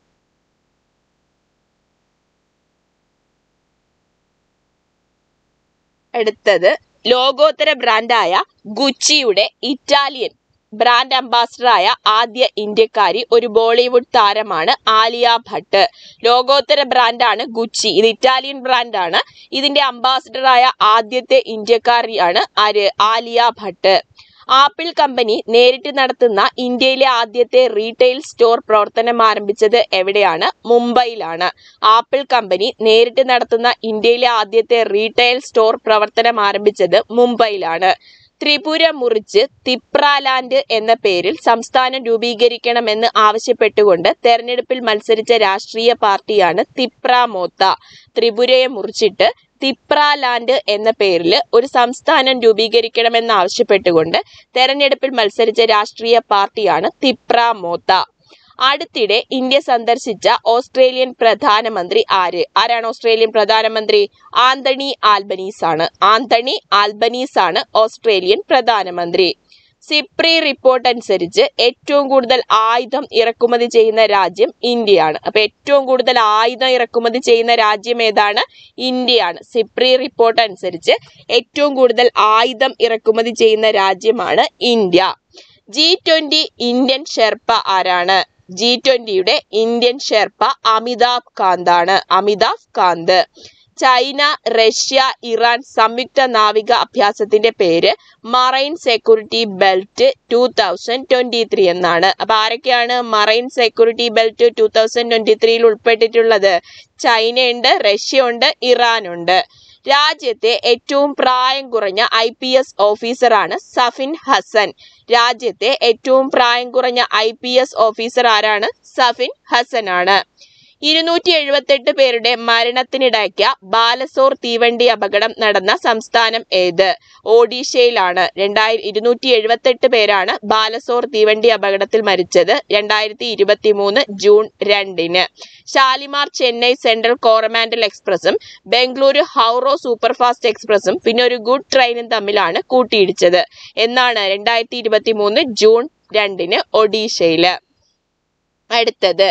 അടുത്തത് ലോകോത്തര ബ്രാൻഡായ ഗുച്ചിയുടെ ഇറ്റാലിയൻ ബ്രാൻഡ് അംബാസഡറായ ആദ്യ ഇന്ത്യക്കാരി ഒരു ബോളിവുഡ് താരമാണ് ആലിയ ഭട്ട് ലോകോത്തര ബ്രാൻഡാണ് ഗുച്ചി ഇത് ഇറ്റാലിയൻ ബ്രാൻഡാണ് ഇതിന്റെ അംബാസഡറായ ആദ്യത്തെ ഇന്ത്യക്കാരിയാണ് ആര് ആലിയ ഭട്ട് ആപ്പിൾ കമ്പനി നേരിട്ട് നടത്തുന്ന ഇന്ത്യയിലെ ആദ്യത്തെ റീറ്റെയിൽ സ്റ്റോർ പ്രവർത്തനം ആരംഭിച്ചത് എവിടെയാണ് മുംബൈയിലാണ് ആപ്പിൾ കമ്പനി നേരിട്ട് നടത്തുന്ന ഇന്ത്യയിലെ ആദ്യത്തെ റീറ്റെയിൽ സ്റ്റോർ പ്രവർത്തനം ആരംഭിച്ചത് മുംബൈയിലാണ് ത്രിപുര മുറിച്ച് തിപ്രാലാൻഡ് എന്ന പേരിൽ സംസ്ഥാനം രൂപീകരിക്കണമെന്ന് ആവശ്യപ്പെട്ടുകൊണ്ട് തെരഞ്ഞെടുപ്പിൽ മത്സരിച്ച രാഷ്ട്രീയ പാർട്ടിയാണ് തിപ്ര മോത്ത ത്രിപുരയെ മുറിച്ചിട്ട് തിപ്രാലാൻഡ് എന്ന പേരിൽ ഒരു സംസ്ഥാനം രൂപീകരിക്കണമെന്ന് ആവശ്യപ്പെട്ടുകൊണ്ട് തെരഞ്ഞെടുപ്പിൽ മത്സരിച്ച രാഷ്ട്രീയ പാർട്ടിയാണ് തിപ്ര മോത്ത അടുത്തിടെ ഇന്ത്യ സന്ദർശിച്ച ഓസ്ട്രേലിയൻ പ്രധാനമന്ത്രി ആര് ആരാണ് ഓസ്ട്രേലിയൻ പ്രധാനമന്ത്രി ആന്തണി ആൽബനീസ് ആണ് ആന്തണി ആൽബനീസ് ആണ് ഓസ്ട്രേലിയൻ പ്രധാനമന്ത്രി സിപ്രി റിപ്പോർട്ട് അനുസരിച്ച് ഏറ്റവും കൂടുതൽ ആയുധം ഇറക്കുമതി ചെയ്യുന്ന രാജ്യം ഇന്ത്യയാണ് അപ്പൊ ഏറ്റവും കൂടുതൽ ആയുധം ഇറക്കുമതി ചെയ്യുന്ന രാജ്യം ഏതാണ് ഇന്ത്യയാണ് സിപ്രി റിപ്പോർട്ട് അനുസരിച്ച് ഏറ്റവും കൂടുതൽ ആയുധം ഇറക്കുമതി ചെയ്യുന്ന രാജ്യമാണ് India G twenty Indian sherpa ആരാണ് ജി ട്വന്റിയുടെ ഇന്ത്യൻ ഷെർപ്പ അമിതാഭ് കാന്ത് ആണ് Amitabh Kant China Russia Iran സംയുക്ത നാവിക അഭ്യാസത്തിന്റെ പേര് marine security belt two thousand twenty three എന്നാണ് അപ്പൊ ആരൊക്കെയാണ് marine security belt two thousand twenty ത്രീയിൽ ഉൾപ്പെട്ടിട്ടുള്ളത് ചൈനയുണ്ട് റഷ്യ ഉണ്ട് ഇറാൻ ഉണ്ട് രാജ്യത്തെ ഏറ്റവും പ്രായം കുറഞ്ഞ ഐ പി എസ് ഓഫീസറാണ് സഫിൻ ഹസൻ രാജ്യത്തെ ഏറ്റവും പ്രായം കുറഞ്ഞ ഐ പി എസ് ഓഫീസർ ആരാണ് സഫിൻ ഹസൻ ആണ് ഇരുന്നൂറ്റി എഴുപത്തെട്ട് പേരുടെ മരണത്തിനിടയ്ക്ക ബാലസോർ തീവണ്ടി അപകടം നടന്ന സംസ്ഥാനം ഏത് ഒഡീഷയിലാണ് രണ്ടായിരം ഇരുന്നൂറ്റി എഴുപത്തെട്ട് പേരാണ് ബാലസോർ തീവണ്ടി അപകടത്തിൽ മരിച്ചത് രണ്ടായിരത്തി ഇരുപത്തി മൂന്ന് ജൂൺ രണ്ടിന് ഷാലിമാർ ചെന്നൈ സെൻട്രൽ കോറമാൻഡൽ എക്സ്പ്രസും ബംഗളൂരു ഹൗറോ സൂപ്പർഫാസ്റ്റ് എക്സ്പ്രസും പിന്നെ ഒരു ഗുഡ് ട്രെയിനും തമ്മിലാണ് കൂട്ടിയിടിച്ചത് എന്നാണ് രണ്ടായിരത്തി ഇരുപത്തി മൂന്ന് ജൂൺ രണ്ടിന് ഒഡീഷയില് അടുത്തത്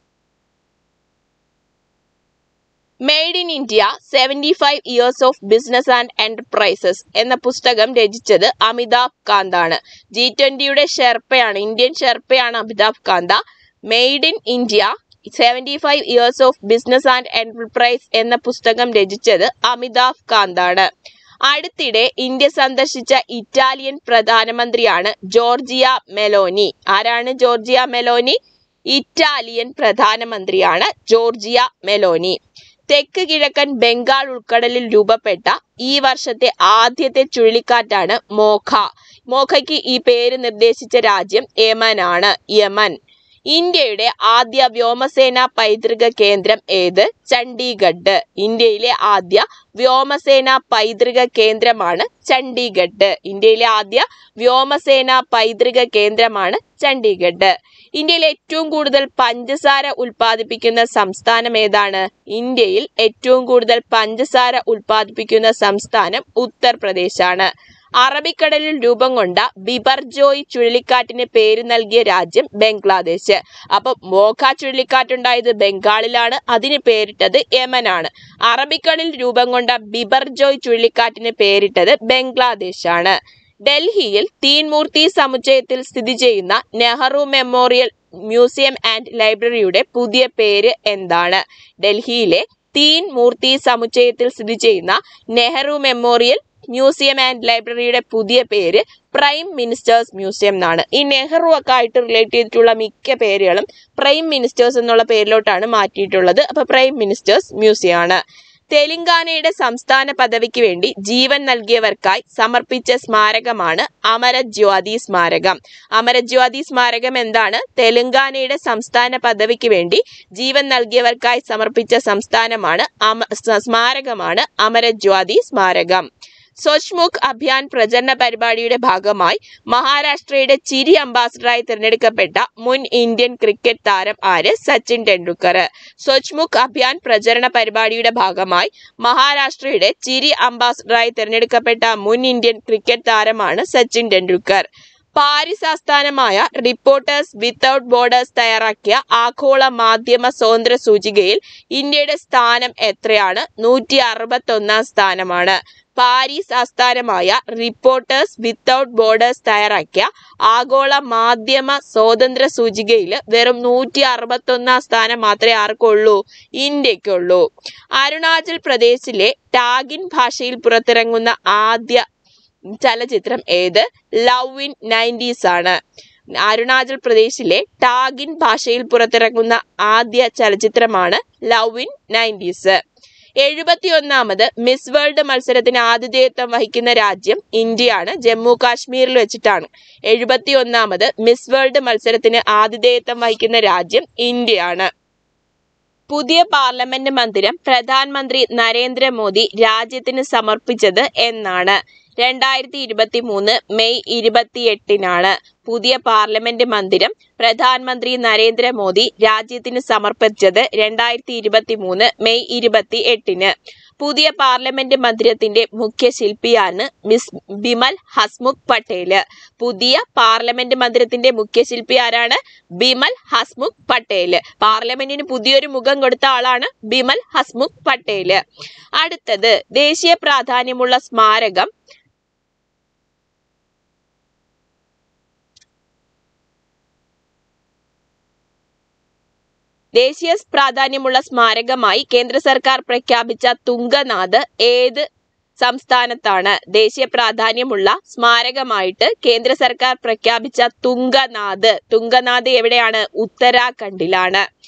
made in India seventy five years of business and enterprises എന്ന പുസ്തകം രചിച്ചത് അമിതാഭ് കാന്താണ് ജി ട്വന്റിയുടെ ഷെർപ്പയാണ് ഇന്ത്യൻ ഷെർപ്പയാണ് Amitabh Kant made in India seventy five years of business and enterprise എന്ന പുസ്തകം രചിച്ചത് അമിതാഭ് കാന്താണ് അടുത്തിടെ ഇന്ത്യ സന്ദർശിച്ച ഇറ്റാലിയൻ പ്രധാനമന്ത്രിയാണ് ജോർജിയ മെലോനി ആരാണ് ജോർജിയ മെലോനി ഇറ്റാലിയൻ പ്രധാനമന്ത്രിയാണ് ജോർജിയ മെലോനി തെക്ക് കിഴക്കൻ ബംഗാൾ ഉൾക്കടലിൽ രൂപപ്പെട്ട ഈ വർഷത്തെ ആദ്യത്തെ ചുഴലിക്കാറ്റാണ് മോഖ മോഖയ്ക്ക് ഈ പേര് നിർദ്ദേശിച്ച രാജ്യം യമനാണ് യമൻ ഇന്ത്യയുടെ ആദ്യ വ്യോമസേന പൈതൃക കേന്ദ്രം ഏത് ചണ്ഡീഗഡ് ഇന്ത്യയിലെ ആദ്യ വ്യോമസേന പൈതൃക കേന്ദ്രമാണ് ചണ്ഡീഗഡ് ഇന്ത്യയിലെ ആദ്യ വ്യോമസേന പൈതൃക കേന്ദ്രമാണ് ചണ്ഡീഗഡ് ഇന്ത്യയിൽ ഏറ്റവും കൂടുതൽ പഞ്ചസാര ഉൽപ്പാദിപ്പിക്കുന്ന സംസ്ഥാനം ഏതാണ് ഇന്ത്യയിൽ ഏറ്റവും കൂടുതൽ പഞ്ചസാര ഉൽപ്പാദിപ്പിക്കുന്ന സംസ്ഥാനം ഉത്തർപ്രദേശാണ് അറബിക്കടലിൽ രൂപം കൊണ്ട ബിബർജോയ് ചുഴലിക്കാറ്റിന് പേര് നൽകിയ രാജ്യം ബംഗ്ലാദേശ് അപ്പൊ മോഖ ചുഴലിക്കാറ്റുണ്ടായത് ബംഗാളിലാണ് അതിന് പേരിട്ടത് യമനാണ് അറബിക്കടലിൽ രൂപം കൊണ്ട ബിബർജോയ് ചുഴലിക്കാറ്റിന് പേരിട്ടത് ബംഗ്ലാദേശാണ് ഡൽഹിയിൽ തീൻമൂർത്തി സമുച്ചയത്തിൽ സ്ഥിതി ചെയ്യുന്ന നെഹ്റു മെമ്മോറിയൽ മ്യൂസിയം ആൻഡ് ലൈബ്രറിയുടെ പുതിയ പേര് എന്താണ് ഡൽഹിയിലെ തീൻ മൂർത്തി സമുച്ചയത്തിൽ സ്ഥിതി ചെയ്യുന്ന നെഹ്റു മെമ്മോറിയൽ മ്യൂസിയം ആൻഡ് ലൈബ്രറിയുടെ പുതിയ പേര് പ്രൈം മിനിസ്റ്റേഴ്സ് മ്യൂസിയം എന്നാണ് ഈ നെഹ്റു ഒക്കെ ആയിട്ട് റിലേറ്റ് ചെയ്തിട്ടുള്ള മിക്ക പേരുകളും പ്രൈം മിനിസ്റ്റേഴ്സ് എന്നുള്ള പേരിലോട്ടാണ് മാറ്റിയിട്ടുള്ളത് അപ്പൊ പ്രൈം മിനിസ്റ്റേഴ്സ് മ്യൂസിയം ആണ് തെലങ്കാനയുടെ സംസ്ഥാന പദവിക്ക് വേണ്ടി ജീവൻ നൽകിയവർക്കായി സമർപ്പിച്ച സ്മാരകമാണ് അമരജ്യോതി സ്മാരകം അമരജ്യോതി സ്മാരകം എന്താണ് തെലങ്കാനയുടെ സംസ്ഥാന പദവിക്ക് വേണ്ടി ജീവൻ നൽകിയവർക്കായി സമർപ്പിച്ച സംസ്ഥാനമാണ് അമ സ്മാരകമാണ് അമരജ്യോതി സ്മാരകം സ്വച്ഛ്മുഖ് അഭിയാൻ പ്രചരണ പരിപാടിയുടെ ഭാഗമായി മഹാരാഷ്ട്രയുടെ ചിരി അംബാസഡറായി തിരഞ്ഞെടുക്കപ്പെട്ട മുൻ ഇന്ത്യൻ ക്രിക്കറ്റ് താരം ആര് സച്ചിൻ ടെണ്ടുൽക്കർ സ്വച്ഛ്മുഖ് അഭിയാൻ പ്രചരണ പരിപാടിയുടെ ഭാഗമായി മഹാരാഷ്ട്രയുടെ ചിരി അംബാസഡറായി തിരഞ്ഞെടുക്കപ്പെട്ട മുൻ ഇന്ത്യൻ ക്രിക്കറ്റ് താരമാണ് സച്ചിൻ ടെണ്ടുൽക്കർ പാരീസ് ആസ്ഥാനമായ റിപ്പോർട്ടേഴ്സ് വിത്തൌട്ട് ബോർഡേഴ്സ് തയ്യാറാക്കിയ ആഗോള മാധ്യമ സ്വാതന്ത്ര്യ സൂചികയിൽ ഇന്ത്യയുടെ സ്ഥാനം എത്രയാണ് നൂറ്റി അറുപത്തി ഒന്നാം സ്ഥാനമാണ് പാരീസ് ആസ്ഥാനമായ റിപ്പോർട്ടേഴ്സ് വിത്തൌട്ട് ബോർഡേഴ്സ് തയ്യാറാക്കിയ ആഗോള മാധ്യമ സ്വാതന്ത്ര്യ സൂചികയിൽ വെറും നൂറ്റി അറുപത്തി ഒന്നാം സ്ഥാനം മാത്രമേ ആർക്കുള്ളൂ ഇന്ത്യക്കുള്ളൂ അരുണാചൽ പ്രദേശിലെ ടാഗിൻ ഭാഷയിൽ പുറത്തിറങ്ങുന്ന ആദ്യ ചലച്ചിത്രം ഏത് ലവ് ഇൻ നയൻറ്റീസ് ആണ് അരുണാചൽ പ്രദേശിലെ ടാഗിൻ ഭാഷയിൽ പുറത്തിറങ്ങുന്ന ആദ്യ ചലച്ചിത്രമാണ് ലവ് ഇൻ നയൻറ്റീസ് എഴുപത്തിയൊന്നാമത് മിസ് വേൾഡ് മത്സരത്തിന് ആതിഥേയത്വം വഹിക്കുന്ന രാജ്യം ഇന്ത്യയാണ് ജമ്മു കാശ്മീരിൽ വെച്ചിട്ടാണ് എഴുപത്തിയൊന്നാമത് മിസ് വേൾഡ് മത്സരത്തിന് ആതിഥേയത്വം വഹിക്കുന്ന രാജ്യം ഇന്ത്യയാണ് പുതിയ പാർലമെന്റ് മന്ദിരം പ്രധാനമന്ത്രി നരേന്ദ്രമോദി രാജ്യത്തിന് സമർപ്പിച്ചത് എന്നാണ് രണ്ടായിരത്തി ഇരുപത്തി മൂന്ന് മെയ് ഇരുപത്തിയെട്ടിനാണ് പുതിയ പാർലമെന്റ് മന്ദിരം പ്രധാനമന്ത്രി നരേന്ദ്രമോദി രാജ്യത്തിന് സമർപ്പിച്ചത് രണ്ടായിരത്തി ഇരുപത്തി മൂന്ന് മെയ് ഇരുപത്തി എട്ടിന് പുതിയ പാർലമെന്റ് മന്ദിരത്തിന്റെ മുഖ്യ ശില്പിയാണ് മിസ് ബിമൽ ഹസ്മുഖ് പട്ടേല് പുതിയ പാർലമെന്റ് മന്ദിരത്തിന്റെ മുഖ്യ ശില്പി ആരാണ് ബിമൽ ഹസ്മുഖ് പട്ടേല് പാർലമെന്റിന് പുതിയൊരു മുഖം കൊടുത്ത ആളാണ് ബിമൽ ഹസ്മുഖ് പട്ടേല് അടുത്തത് ദേശീയ പ്രാധാന്യമുള്ള സ്മാരകം ദേശീയ പ്രാധാന്യമുള്ള സ്മാരകമായി കേന്ദ്ര സർക്കാർ പ്രഖ്യാപിച്ച തുംഗനാഥ് ഏത് സംസ്ഥാനത്താണ് ദേശീയ പ്രാധാന്യമുള്ള സ്മാരകമായിട്ട് കേന്ദ്ര സർക്കാർ പ്രഖ്യാപിച്ച തുംഗനാഥ് തുംഗനാഥ് എവിടെയാണ് ഉത്തരാഖണ്ഡിലാണ്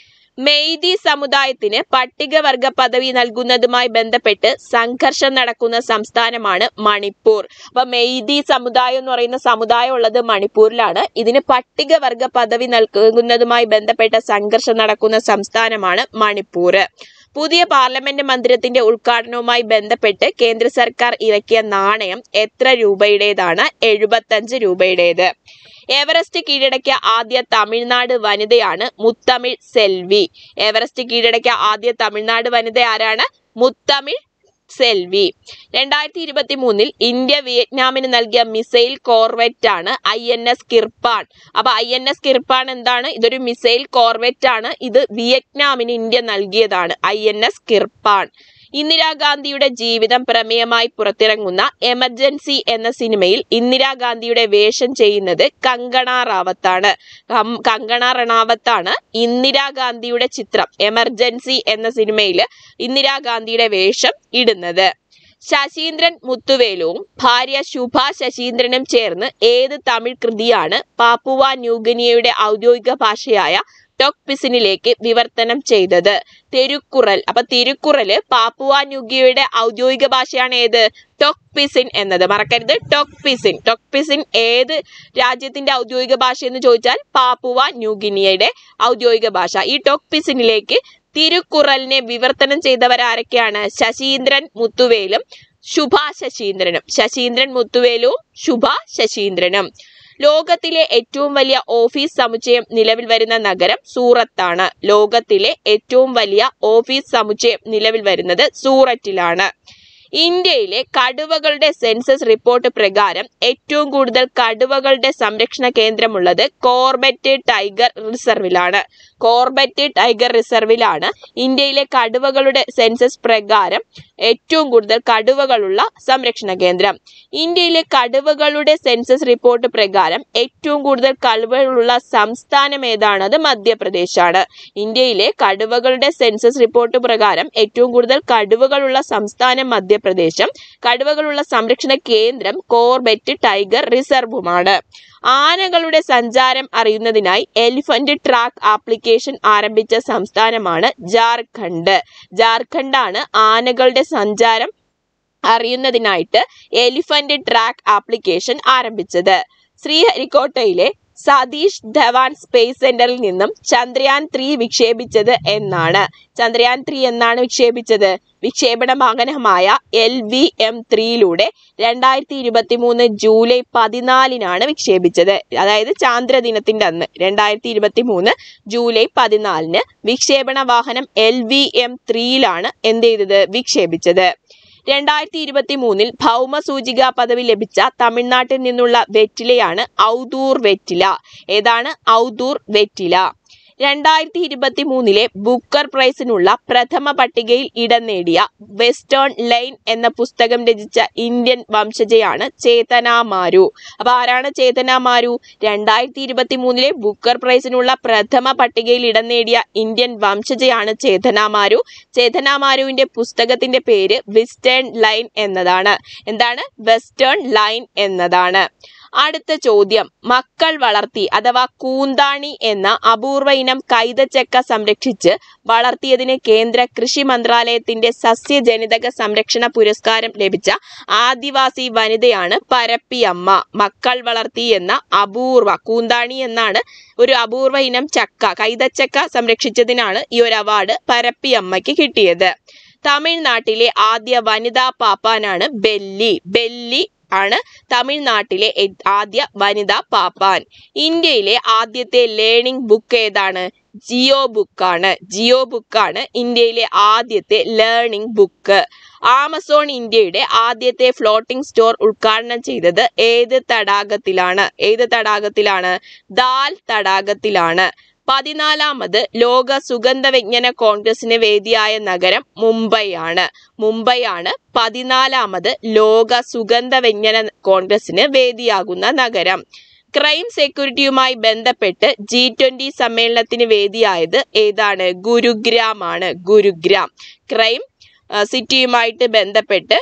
മെയ്തി സമുദായത്തിന് പട്ടികവർഗ പദവി നൽകുന്നതുമായി ബന്ധപ്പെട്ട് സംഘർഷം നടക്കുന്ന സംസ്ഥാനമാണ് മണിപ്പൂർ അപ്പൊ മെയ്തി സമുദായം എന്ന് പറയുന്ന സമുദായം ഉള്ളത് മണിപ്പൂരിലാണ് ഇതിന് പട്ടികവർഗ പദവി നൽകുന്നതുമായി ബന്ധപ്പെട്ട സംഘർഷം നടക്കുന്ന സംസ്ഥാനമാണ് മണിപ്പൂർ പുതിയ പാർലമെന്റ് മന്ദിരത്തിന്റെ ഉദ്ഘാടനവുമായി ബന്ധപ്പെട്ട് കേന്ദ്ര സർക്കാർ ഇറക്കിയ നാണയം എത്ര രൂപയുടേതാണ് എഴുപത്തഞ്ച് രൂപയുടേത് എവറസ്റ്റ് കീഴടക്കിയ ആദ്യ തമിഴ്നാട് വനിതയാണ് മുത്തമിഴ് സെൽവി എവറസ്റ്റ് കീഴടക്കിയ ആദ്യ തമിഴ്നാട് വനിത ആരാണ് മുത്തമിഴ് സെൽവി രണ്ടായിരത്തി ഇരുപത്തി മൂന്നിൽ ഇന്ത്യ വിയറ്റ്നാമിന് നൽകിയ മിസൈൽ കോർവെറ്റ് ആണ് ഐ എൻ എസ് കിർപ്പാൺ അപ്പൊ ഐ എൻ എസ് കിർപ്പാൺ എന്താണ് ഇതൊരു മിസൈൽ കോർവെറ്റ് ആണ് ഇത് വിയറ്റ്നാമിന് ഇന്ത്യ നൽകിയതാണ് ഐ എൻ എസ് കിർപ്പാൺ ഇന്ദിരാഗാന്ധിയുടെ ജീവിതം പ്രമേയമായി പുറത്തിറങ്ങുന്ന എമർജൻസി എന്ന സിനിമയിൽ ഇന്ദിരാഗാന്ധിയുടെ വേഷം ചെയ്യുന്നത് കങ്കണ റാവത്താണ് കം- കങ്കണ റണാവത്താണ് ഇന്ദിരാഗാന്ധിയുടെ ചിത്രം എമർജൻസി എന്ന സിനിമയിൽ ഇന്ദിരാഗാന്ധിയുടെ വേഷം ഇടുന്നത് ശശീന്ദ്രൻ മുത്തുവേലുവും ഭാര്യ ശുഭ ശശീന്ദ്രനും ചേർന്ന് ഏത് തമിഴ് കൃതിയാണ് പാപ്പുവ ന്യൂഗിനിയയുടെ ഔദ്യോഗിക ഭാഷയായ ടൊക്പിസിനിലേക്ക് വിവർത്തനം ചെയ്തത് തിരുക്കുറൽ അപ്പൊ തിരുക്കുറല് പാപ്പുവ ന്യൂഗിയയുടെ ഔദ്യോഗിക ഭാഷയാണ് ഏത് ടൊക്പിസിൻ എന്നത് മറക്കരുത് ടൊക്പിസിൻ ടൊക്പിസിൻ ഏത് രാജ്യത്തിന്റെ ഔദ്യോഗിക ഭാഷ എന്ന് ചോദിച്ചാൽ പാപ്പുവ ന്യൂഗിനിയയുടെ ഔദ്യോഗിക ഭാഷ ഈ ടൊക്പിസിനിലേക്ക് തിരുക്കുറലിനെ വിവർത്തനം ചെയ്തവരാരൊക്കെയാണ് ശശീന്ദ്രൻ മുത്തുവേലും ശുഭ ശശീന്ദ്രനും ശശീന്ദ്രൻ മുത്തുവേലും ശുഭ ശശീന്ദ്രനും ലോകത്തിലെ ഏറ്റവും വലിയ ഓഫീസ് സമുച്ചയം നിലവിൽ വരുന്ന നഗരം സൂറത്താണ് ലോകത്തിലെ ഏറ്റവും വലിയ ഓഫീസ് സമുച്ചയം നിലവിൽ വരുന്നത് സൂററ്റിലാണ് ഇന്ത്യയിലെ കടുവകളുടെ സെൻസസ് റിപ്പോർട്ട് പ്രകാരം ഏറ്റവും കൂടുതൽ കടുവകളുടെ സംരക്ഷണ കേന്ദ്രമുള്ളത് കോർബറ്റ് ടൈഗർ റിസർവിലാണ് കോർബറ്റ് ടൈഗർ റിസർവിലാണ് ഇന്ത്യയിലെ കടുവകളുടെ സെൻസസ് പ്രകാരം ഏറ്റവും കൂടുതൽ കടുവകളുള്ള സംരക്ഷണ കേന്ദ്രം ഇന്ത്യയിലെ കടുവകളുടെ സെൻസസ് റിപ്പോർട്ട് പ്രകാരം ഏറ്റവും കൂടുതൽ കടുവകളുള്ള സംസ്ഥാനം ഏതാണ് അത് മധ്യപ്രദേശാണ് ഇന്ത്യയിലെ കടുവകളുടെ സെൻസസ് റിപ്പോർട്ട് പ്രകാരം ഏറ്റവും കൂടുതൽ കടുവകളുള്ള സംസ്ഥാനം മധ്യപ്രദേശം കടുവകളുള്ള സംരക്ഷണ കേന്ദ്രം കോർബറ്റ് ടൈഗർ റിസർവുമാണ് ആനകളുടെ സഞ്ചാരം അറിയുന്നതിനായി എലിഫന്റ് ട്രാക്ക് ആപ്ലിക്കേഷൻ ആരംഭിച്ച സംസ്ഥാനമാണ് ജാർഖണ്ഡ് ജാർഖണ്ഡാണ് ആനകളുടെ സഞ്ചാരം അറിയുന്നതിനായിട്ട് എലിഫന്റ് ട്രാക്ക് ആപ്ലിക്കേഷൻ ആരംഭിച്ചത് ശ്രീഹരിക്കോട്ടയിലെ സതീഷ് ധവാൻ സ്പേസ് സെന്ററിൽ നിന്നും ചന്ദ്രയാൻ ത്രീ വിക്ഷേപിച്ചത് എന്നാണ് ചന്ദ്രയാൻ ത്രീ എന്നാണ് വിക്ഷേപിച്ചത് വിക്ഷേപണ വാഹനമായ എൽ വി എം ത്രീയിലൂടെ രണ്ടായിരത്തി ഇരുപത്തി മൂന്ന് ജൂലൈ പതിനാലിനാണ് വിക്ഷേപിച്ചത് അതായത് ചാന്ദ്രദിനത്തിന്റെ അന്ന് രണ്ടായിരത്തി ഇരുപത്തി മൂന്ന് ജൂലൈ പതിനാലിന് വിക്ഷേപണ വാഹനം എൽ വി എം ത്രീയിലാണ് എന്ത് ചെയ്തത് വിക്ഷേപിച്ചത് രണ്ടായിരത്തി ഇരുപത്തി മൂന്നിൽ ഭൗമസൂചിക പദവി ലഭിച്ച തമിഴ്നാട്ടിൽ നിന്നുള്ള വെറ്റിലയാണ് ഔദൂർ വെറ്റില ഏതാണ് ഔദൂർ വെറ്റില രണ്ടായിരത്തി ഇരുപത്തി മൂന്നിലെ ബുക്കർ പ്രൈസിനുള്ള പ്രഥമ പട്ടികയിൽ ഇടം നേടിയ വെസ്റ്റേൺ ലൈൻ എന്ന പുസ്തകം രചിച്ച ഇന്ത്യൻ വംശജയാണ് ചേതന മാരു അപ്പൊ ആരാണ് ചേതന മാരു രണ്ടായിരത്തി ഇരുപത്തി മൂന്നിലെ ബുക്കർ പ്രൈസിനുള്ള പ്രഥമ പട്ടികയിൽ ഇടം നേടിയ ഇന്ത്യൻ വംശജയാണ് ചേതന മാരു ചേതന മാരുവിന്റെ പുസ്തകത്തിന്റെ പേര് വെസ്റ്റേൺ ലൈൻ എന്നതാണ് എന്താണ് വെസ്റ്റേൺ ലൈൻ എന്നതാണ് അടുത്ത ചോദ്യം മക്കൾ വളർത്തി അഥവാ കൂന്താണി എന്ന അപൂർവ ഇനം കൈതച്ചക്ക സംരക്ഷിച്ച് വളർത്തിയതിന് കേന്ദ്ര കൃഷി മന്ത്രാലയത്തിന്റെ സസ്യജനിതക സംരക്ഷണ പുരസ്കാരം ലഭിച്ച ആദിവാസി വനിതയാണ് പരപ്പിയമ്മ മക്കൾ വളർത്തി എന്ന അപൂർവ കൂന്താണി എന്നാണ് ഒരു അപൂർവ ഇനം ചക്ക കൈതച്ചക്ക സംരക്ഷിച്ചതിനാണ് ഈ ഒരു അവാർഡ് പരപ്പിയമ്മയ്ക്ക് കിട്ടിയത് തമിഴ്നാട്ടിലെ ആദ്യ വനിതാ പാപ്പാനാണ് ബെല്ലി ബെല്ലി ആണ് തമിഴ്നാട്ടിലെ എ- ആദ്യ വനിതാ പാപ്പാൻ ഇന്ത്യയിലെ ആദ്യത്തെ ലേണിംഗ് ബുക്ക് ഏതാണ് ജിയോ ബുക്കാണ് ജിയോ ബുക്കാണ് ഇന്ത്യയിലെ ആദ്യത്തെ ലേണിംഗ് ബുക്ക് ആമസോൺ ഇന്ത്യയുടെ ആദ്യത്തെ ഫ്ലോട്ടിംഗ് സ്റ്റോർ ഉദ്ഘാടനം ചെയ്തത് ഏത് തടാകത്തിലാണ് ഏത് തടാകത്തിലാണ് ദാൽ തടാകത്തിലാണ് പതിനാലാമത് ലോക സുഗന്ധ വിജ്ഞാന കോൺഗ്രസിന് വേദിയായ നഗരം മുംബൈയാണ് മുംബൈയാണ് പതിനാലാമത് ലോക സുഗന്ധ വിജ്ഞാന കോൺഗ്രസിന് വേദിയാകുന്ന നഗരം ക്രൈം സെക്യൂരിറ്റിയുമായി ബന്ധപ്പെട്ട് ജി ട്വന്റി സമ്മേളനത്തിന് വേദിയായത് ഏതാണ് ഗുരുഗ്രാം ആണ് ഗുരുഗ്രാം ക്രൈം ആ, സിറ്റിയുമായിട്ട് ബന്ധപ്പെട്ട്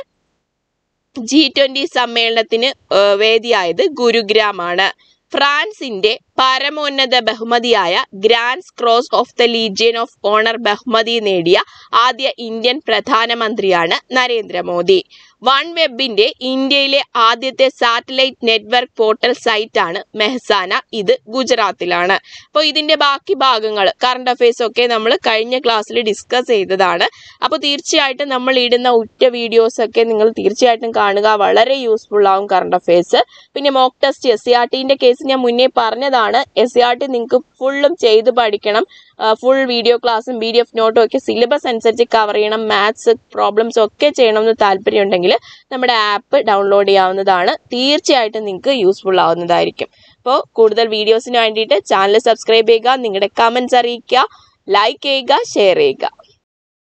ജി ട്വന്റി സമ്മേളനത്തിന് ആ, വേദിയായത് ഗുരുഗ്രാം ആണ് ഫ്രാൻസിന്റെ പരമോന്നത ബഹുമതിയായ Grand Cross of the Legion of Honour ബഹുമതി നേടിയ ആദ്യ ഇന്ത്യൻ പ്രധാനമന്ത്രിയാണ് നരേന്ദ്രമോദി വൺ വെബിന്റെ ഇന്ത്യയിലെ ആദ്യത്തെ സാറ്റലൈറ്റ് നെറ്റ്വർക്ക് പോർട്ടൽ സൈറ്റാണ് മെഹ്സാന ഇത് ഗുജറാത്തിലാണ് അപ്പോൾ ഇതിന്റെ ബാക്കി ഭാഗങ്ങൾ കറണ്ട് അഫയേഴ്സ് ഒക്കെ നമ്മൾ കഴിഞ്ഞ ക്ലാസ്സിൽ ഡിസ്കസ് ചെയ്തതാണ് അപ്പോൾ തീർച്ചയായിട്ടും നമ്മൾ ഇടുന്ന ഉറ്റ വീഡിയോസ് ഒക്കെ നിങ്ങൾ തീർച്ചയായിട്ടും കാണുക വളരെ യൂസ്ഫുൾ ആവും കറണ്ട് അഫയേഴ്സ് പിന്നെ mock test S C R ടിന്റെ കേസ് ഞാൻ മുന്നേ പറഞ്ഞതാണ് എസ് സി ആർ ടി നിങ്ങൾക്ക് ഫുള്ളും ചെയ്ത് പഠിക്കണം ഫുൾ വീഡിയോ ക്ലാസ്സും പി ഡി എഫ് നോട്ടും ഒക്കെ സിലബസ് അനുസരിച്ച് കവർ ചെയ്യണം മാത്സ് പ്രോബ്ലംസ് ഒക്കെ ചെയ്യണമെന്ന് താല്പര്യമുണ്ടെങ്കിൽ നമ്മുടെ ആപ്പ് ഡൗൺലോഡ് ചെയ്യാവുന്നതാണ് തീർച്ചയായിട്ടും നിങ്ങൾക്ക് യൂസ്ഫുൾ ആവുന്നതായിരിക്കും അപ്പോൾ കൂടുതൽ വീഡിയോസിന് വേണ്ടിയിട്ട് ചാനൽ സബ്സ്ക്രൈബ് ചെയ്യുക നിങ്ങളുടെ കമൻസ് അറിയിക്കുക ലൈക്ക് ചെയ്യുക ഷെയർ ചെയ്യുക